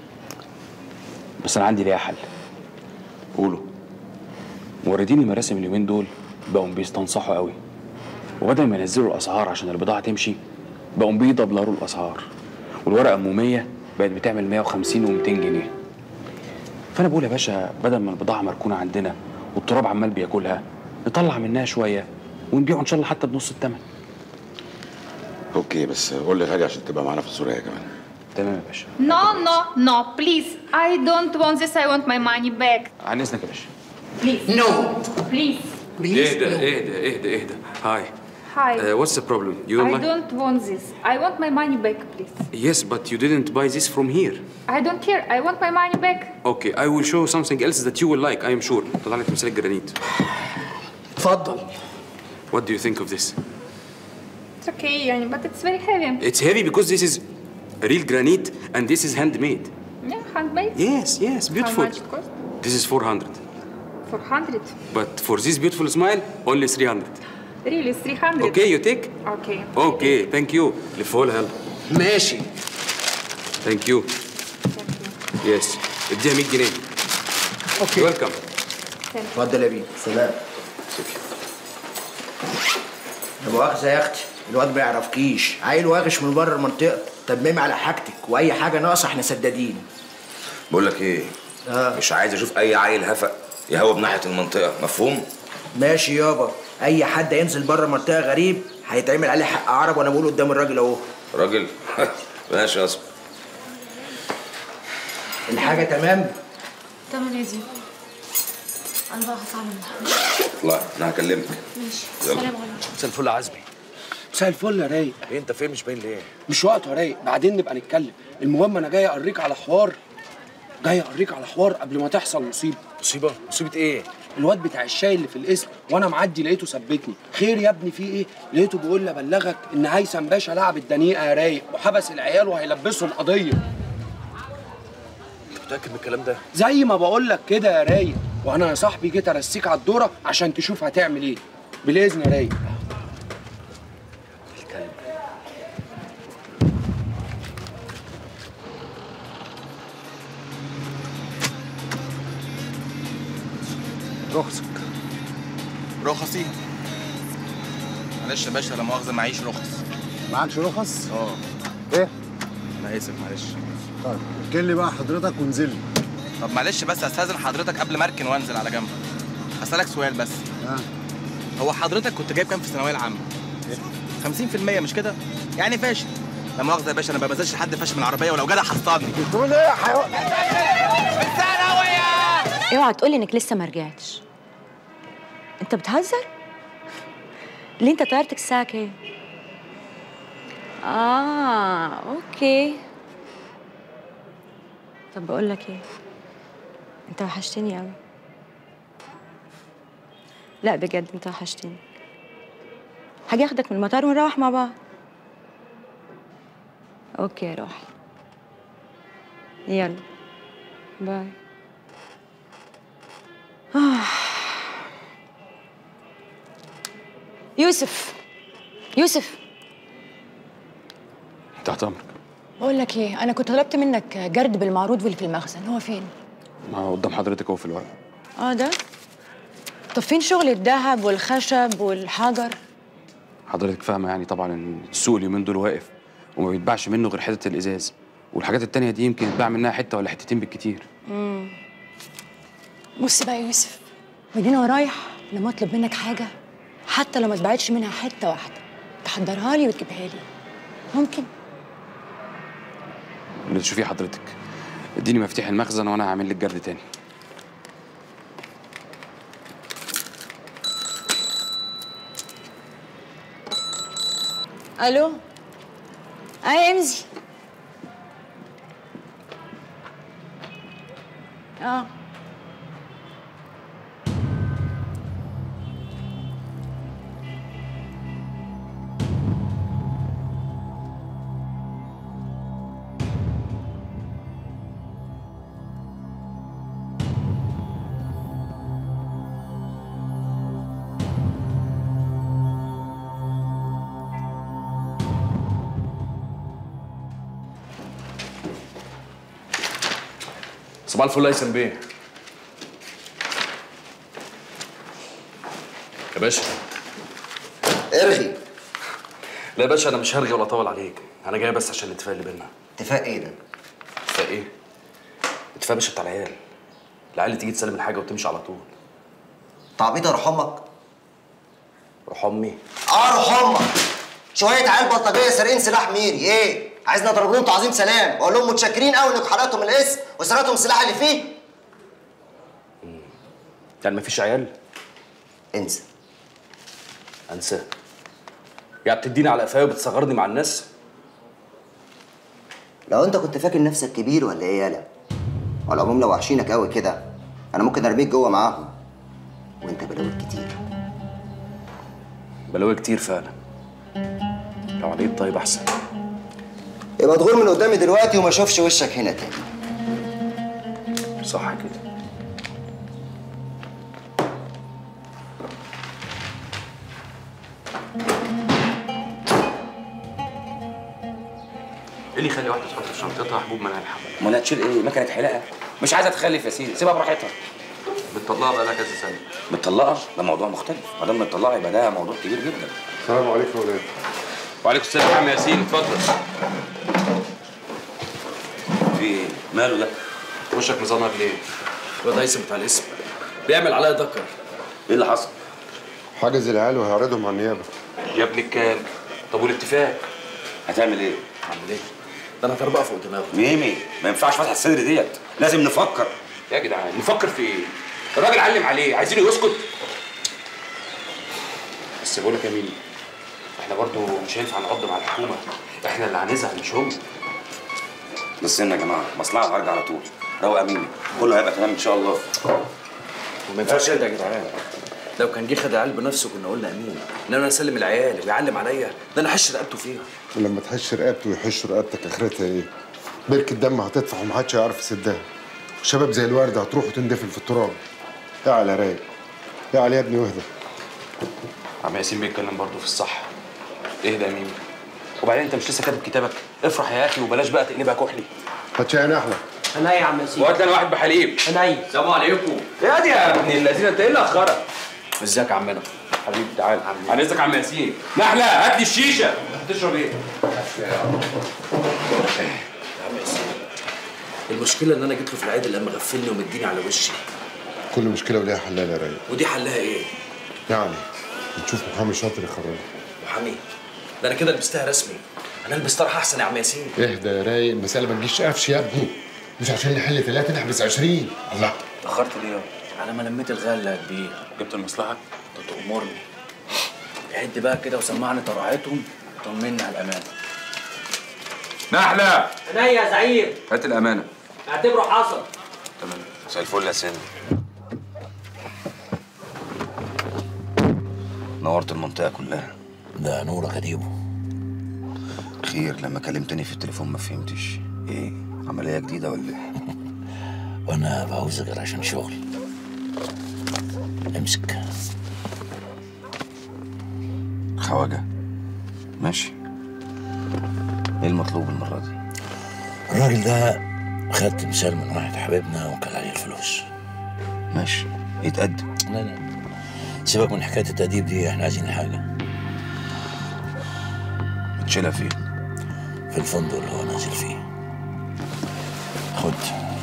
بس انا عندي ليها حل قولوا موردين المراسم اليومين دول بقوا بيستنصحوا قوي وبدل ما ينزلوا الاسعار عشان البضاعه تمشي بقوا بيدبلروا الاسعار والورقه ام 100 بقت بتعمل 150 و200 جنيه فانا بقول يا باشا بدل ما البضاعه مركونه عندنا والتراب عمال بياكلها نطلع منها شويه ونبيعه ان شاء الله حتى بنص الثمن اوكي بس قول لي غالي عشان تبقى معانا في الصوره هي كمان تمام يا باشا No, no, no, please. I don't want this. I want my money back. عن اذنك يا باشا Please. No. Please. اهدى اهدى اهدى اهدى هاي Hi. Uh, what's the problem? You don't I like? don't want this. I want my money back, please. Yes, but you didn't buy this from here. I don't care. I want my money back. Okay, I will show something else that you will like, I am sure. طلع لك تمثال الجرانيت. اتفضل. What do you think of this? It's okay, يعني, but it's very heavy. It's heavy because this is real granite and this is handmade. Yeah, handmade. Yes, yes, beautiful. How much it cost? This is 400. 400. But for this beautiful smile, only 300. Really, 300. Okay, you take? Okay. Okay, thank you. لفوا لها يلا. ماشي. Thank you. Yes. اديها 100 جنيه. اوكي. ويلكم. اتفضل يا بيه سلام لا مؤاخذة يا اختي الواد ما يعرفكيش عيل واغش من بره المنطقة تممي على حاجتك واي حاجة ناقصة احنا سدادين بقول لك ايه آه. مش عايز اشوف اي عيل هفق يهوى بناحيه المنطقه مفهوم ماشي يابا اي حد ينزل بره منطقة غريب هيتعمل عليه حق عرب وانا بقول قدام الراجل اهو راجل ماشي يا اسطى الحاجة تمام تمام يا زين انا بقى هتعلم لا انا هكلمك ماشي يلا. سلام عليكم مساء الفل يا عزمي مساء الفل يا رايق ايه انت فين مش باين ليه؟ مش وقته يا رايق بعدين نبقى نتكلم المهم انا جاي اوريك على حوار جاي اوريك على حوار قبل ما تحصل مصيبه مصيبه مصيبه ايه الواد بتاع الشاي اللي في الاسم وانا معدي لقيته ثبتني خير يا ابني في ايه لقيته بيقول لي ابلغك ان هيثم باشا لعب الدنيئه يا رايق وحبس العيال وهيلبسهم قضيه انت متاكد من الكلام ده؟ زي ما بقول لك كده يا رايق وانا يا صاحبي جيت ارسيك على الدوره عشان تشوف هتعمل ايه بالاذن يا رايق رخصك رخصي معلش يا باشا لا مؤاخذة معيش رخص معكش رخص؟ اه ايه؟ انا اسف معلش طيب اركن لي بقى حضرتك وانزل لي طب معلش بس استاذن حضرتك قبل ما اركن وانزل على جنب هسألك سؤال بس اه هو حضرتك كنت جايب كام في الثانوية العامة؟ 50% مش كده؟ يعني فاشل لا مؤاخذة يا باشا انا ما بنزلش حد فاشل من العربية ولو جدع حصلني بتقول ايه يا حيوان؟ اوعى تقولي انك لسه ما رجعتش انت بتهزر ليه انت طيارتك الساعه كام اه اوكي طب بقول لك ايه انت وحشتني قوي لا بجد انت وحشتني هاجي اخدك من المطار ونروح مع بعض اوكي يا روحي يلا باي آه. يوسف يوسف تحت امرك بقول لك ايه انا كنت طلبت منك جرد بالمعروض واللي في المخزن هو فين ما هو قدام حضرتك اهو في الورق اه ده طب فين شغل الذهب والخشب والحجر حضرتك فاهمه يعني طبعا ان السوق اليومين دول واقف وما بيتباعش منه غير حته الازاز والحاجات التانية دي يمكن يتباع منها حته ولا حتتين بالكتير امم بص بقى يا يوسف من هنا ورايح لما اطلب منك حاجه حتى لو ما اتباعتش منها حته واحده تحضرها لي وتجيبها لي ممكن اللي تشوفيه حضرتك اديني مفتاح المخزن وانا هعمل لك جرد تاني الو اي امزي اه صباح الفل هيثم بيه يا باشا ارغي لا يا باشا انا مش هرجع ولا اطول عليك انا جاي بس عشان الاتفاق اللي بينا اتفاق ايه ده؟ اتفاق ايه؟ اتفاق يا باشا بتاع العيال العيال اللي تيجي تسلم الحاجه وتمشي على طول تعبيط يا روح امك روح امي اه روح امك شويه عيال بلطجيه سارقين سلاح ميري ايه عايزني اضرب لهم تعظيم سلام واقول لهم متشكرين قوي انكم حرقتم الاسم وسرقتم السلاح اللي فيه يعني مفيش عيال انسى انسى يعني بتديني على قفايا وبتصغرني مع الناس لو انت كنت فاكر نفسك كبير ولا ايه يالا وعلى العموم لو وحشينك قوي كده انا ممكن ارميك جوه معاهم وانت بلاوي كتير بلاوي كتير فعلا لو عليك طيب احسن يبقى تغور من قدامي دلوقتي وما اشوفش وشك هنا تاني صح كده ايه اللي يخلي واحده تحط في شنطتها حبوب منع الحمل؟ امال هتشيل ايه؟ مكنه حلاقه مش عايزه تخلف يا سيدي سيبها براحتها بتطلقها بقالها كذا سنه متطلقه ده موضوع مختلف ما دام متطلقه يبقى ده موضوع كبير جدا السلام عليكم يا ولاد وعليكم السلام يا عم ياسين اتفضل في ايه؟ ماله ده؟ وشك مزنر ليه؟ الواد هيثم بتاع الاسم بيعمل عليا دكر ايه اللي حصل؟ حاجز العيال وهيعرضهم على النيابه يا ابن الكلب طب والاتفاق؟ هتعمل ايه؟ هعمل ايه؟ ده انا هتربقها فوق دماغه ميمي ما ينفعش فتح الصدر ديت لازم نفكر يا جدعان نفكر في ايه؟ الراجل علم عليه عايزينه يسكت بس بقول لك يا ميمي احنا برضو مش هينفع نقض مع الحكومه احنا اللي هنزعل مش هم بس يا جماعه مصلحه وهرجع على طول روق يا ميمي كله هيبقى تمام ان شاء الله وما ينفعش كده يا جدعان لو كان جه خد العيال بنفسه كنا قلنا امين ان انا اسلم العيال ويعلم عليا ده انا هش رقبته فيها ولما تحش رقبته ويحش رقبتك اخرتها ايه؟ بركة دم هتدفع ومحدش هيعرف يسدها شباب زي الوردة هتروح وتندفن في التراب يا على رايق يا علي يا ابني واهدى عم ياسين بيتكلم برضو في الصح اهدى يا ميمي وبعدين انت مش لسه كاتب كتابك افرح يا اخي وبلاش بقى تقلبها كحلي هات شاي احلى انا يا عم ياسين وهات لنا واحد بحليب انا السلام عليكم يا دي يا ابن الذين انت ايه اللي اخرك ازيك يا عمنا حبيبي تعال عن اذنك يا عم ياسين نحله هات لي الشيشه هتشرب ايه يا عم ياسين المشكله ان انا جيت له في العيد لما غفلني ومديني على وشي كل مشكلة وليها حلال يا رايق ودي حلها ايه؟ يعني نشوف محامي شاطر يخرجها محامي ده انا كده لبستها رسمي انا البس طرح احسن يا عم ياسين اهدى يا رايق المسألة ما تجيش قفش يا ابني مش عشان نحل ثلاثة نحبس 20 الله اتاخرت ليه على ما لميت الغله يا كبير جبت المصلحه انت تأمرني عد بقى كده وسمعني طرعاتهم طمني على الامان نحله انا يا زعيم هات الامانه اعتبره حصل تمام مساء الفل يا سن نورت المنطقة كلها ده نورك يا ديبو خير لما كلمتني في التليفون ما فهمتش ايه عملية جديدة ولا ايه؟ وانا بعوزك غير عشان شغل امسك خواجة ماشي ايه المطلوب المرة دي؟ الراجل ده خد تمثال من واحد حبيبنا وكل عليه الفلوس ماشي يتقدم لا لا سيبك من حكايه التأديب دي احنا عايزين حاجه تشيلها فين؟ في الفندق اللي هو نازل فيه خد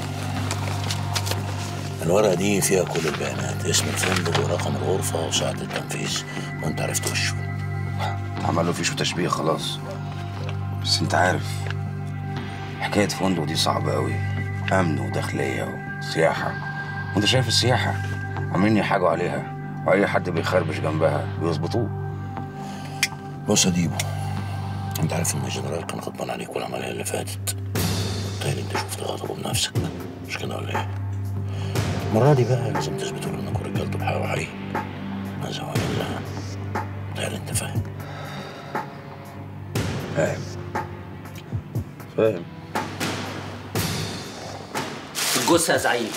الورقة دي فيها كل البيانات اسم الفندق ورقم الغرفة وساعة التنفيذ وانت عرفت وشه عملوا فيه شو تشبيه خلاص بس انت عارف حكاية فندق دي صعبة قوي أمن وداخلية وسياحة وانت شايف السياحة عاملين يحاجوا عليها وأي حد بيخربش جنبها بيظبطوه بص يا ديبو انت عارف ان الجنرال كان غضبان عليك والعملية اللي فاتت تخيل انت شفت غضبه بنفسك مش كده ولا ايه؟ المرة دي بقى لازم تثبتوا له انكم رجالته بحق وحقيقي ماذا هو الا تخيل انت فاهم فاهم فاهم الجثه يا زعيم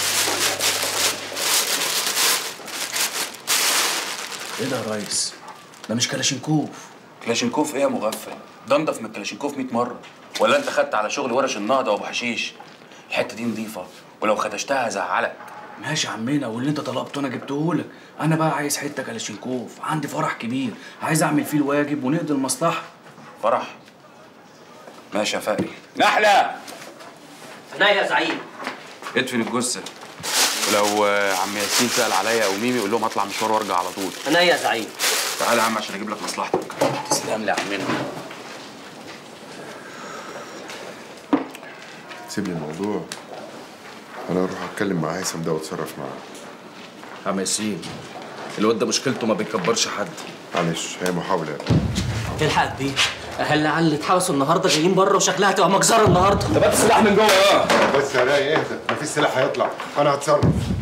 ايه ده يا ريس؟ ده مش كلاشينكوف كلاشينكوف ايه يا مغفل ده انضف من الكلاشينكوف 100 مره ولا انت خدت على شغل ورش النهضه وابو حشيش الحته دي نظيفه ولو خدشتها هزعلك ماشي يا عمنا واللي انت طلبته انا جبته لك انا بقى عايز حته كلاشينكوف عندي فرح كبير عايز اعمل فيه الواجب ونقضي المصلحه فرح ماشي يا فقري نحله انا يا زعيم ادفن الجثه ولو آه، عم ياسين سال عليا او ميمي قول لهم هطلع مشوار وارجع على طول انا يا زعيم تعالى يا عم عشان اجيب لك مصلحتك تسلم لي يا عمنا سيب لي الموضوع انا اروح اتكلم مع هيثم ده واتصرف معاه عم ياسين الواد ده مشكلته ما بيكبرش حد معلش هي محاولة الحق بيه اهل على اللي اتحبسوا النهارده جايين بره وشكلها هتبقى مجزره النهارده طب هات السلاح من جوه اه بس يا راي اهدى مفيش سلاح هيطلع انا هتصرف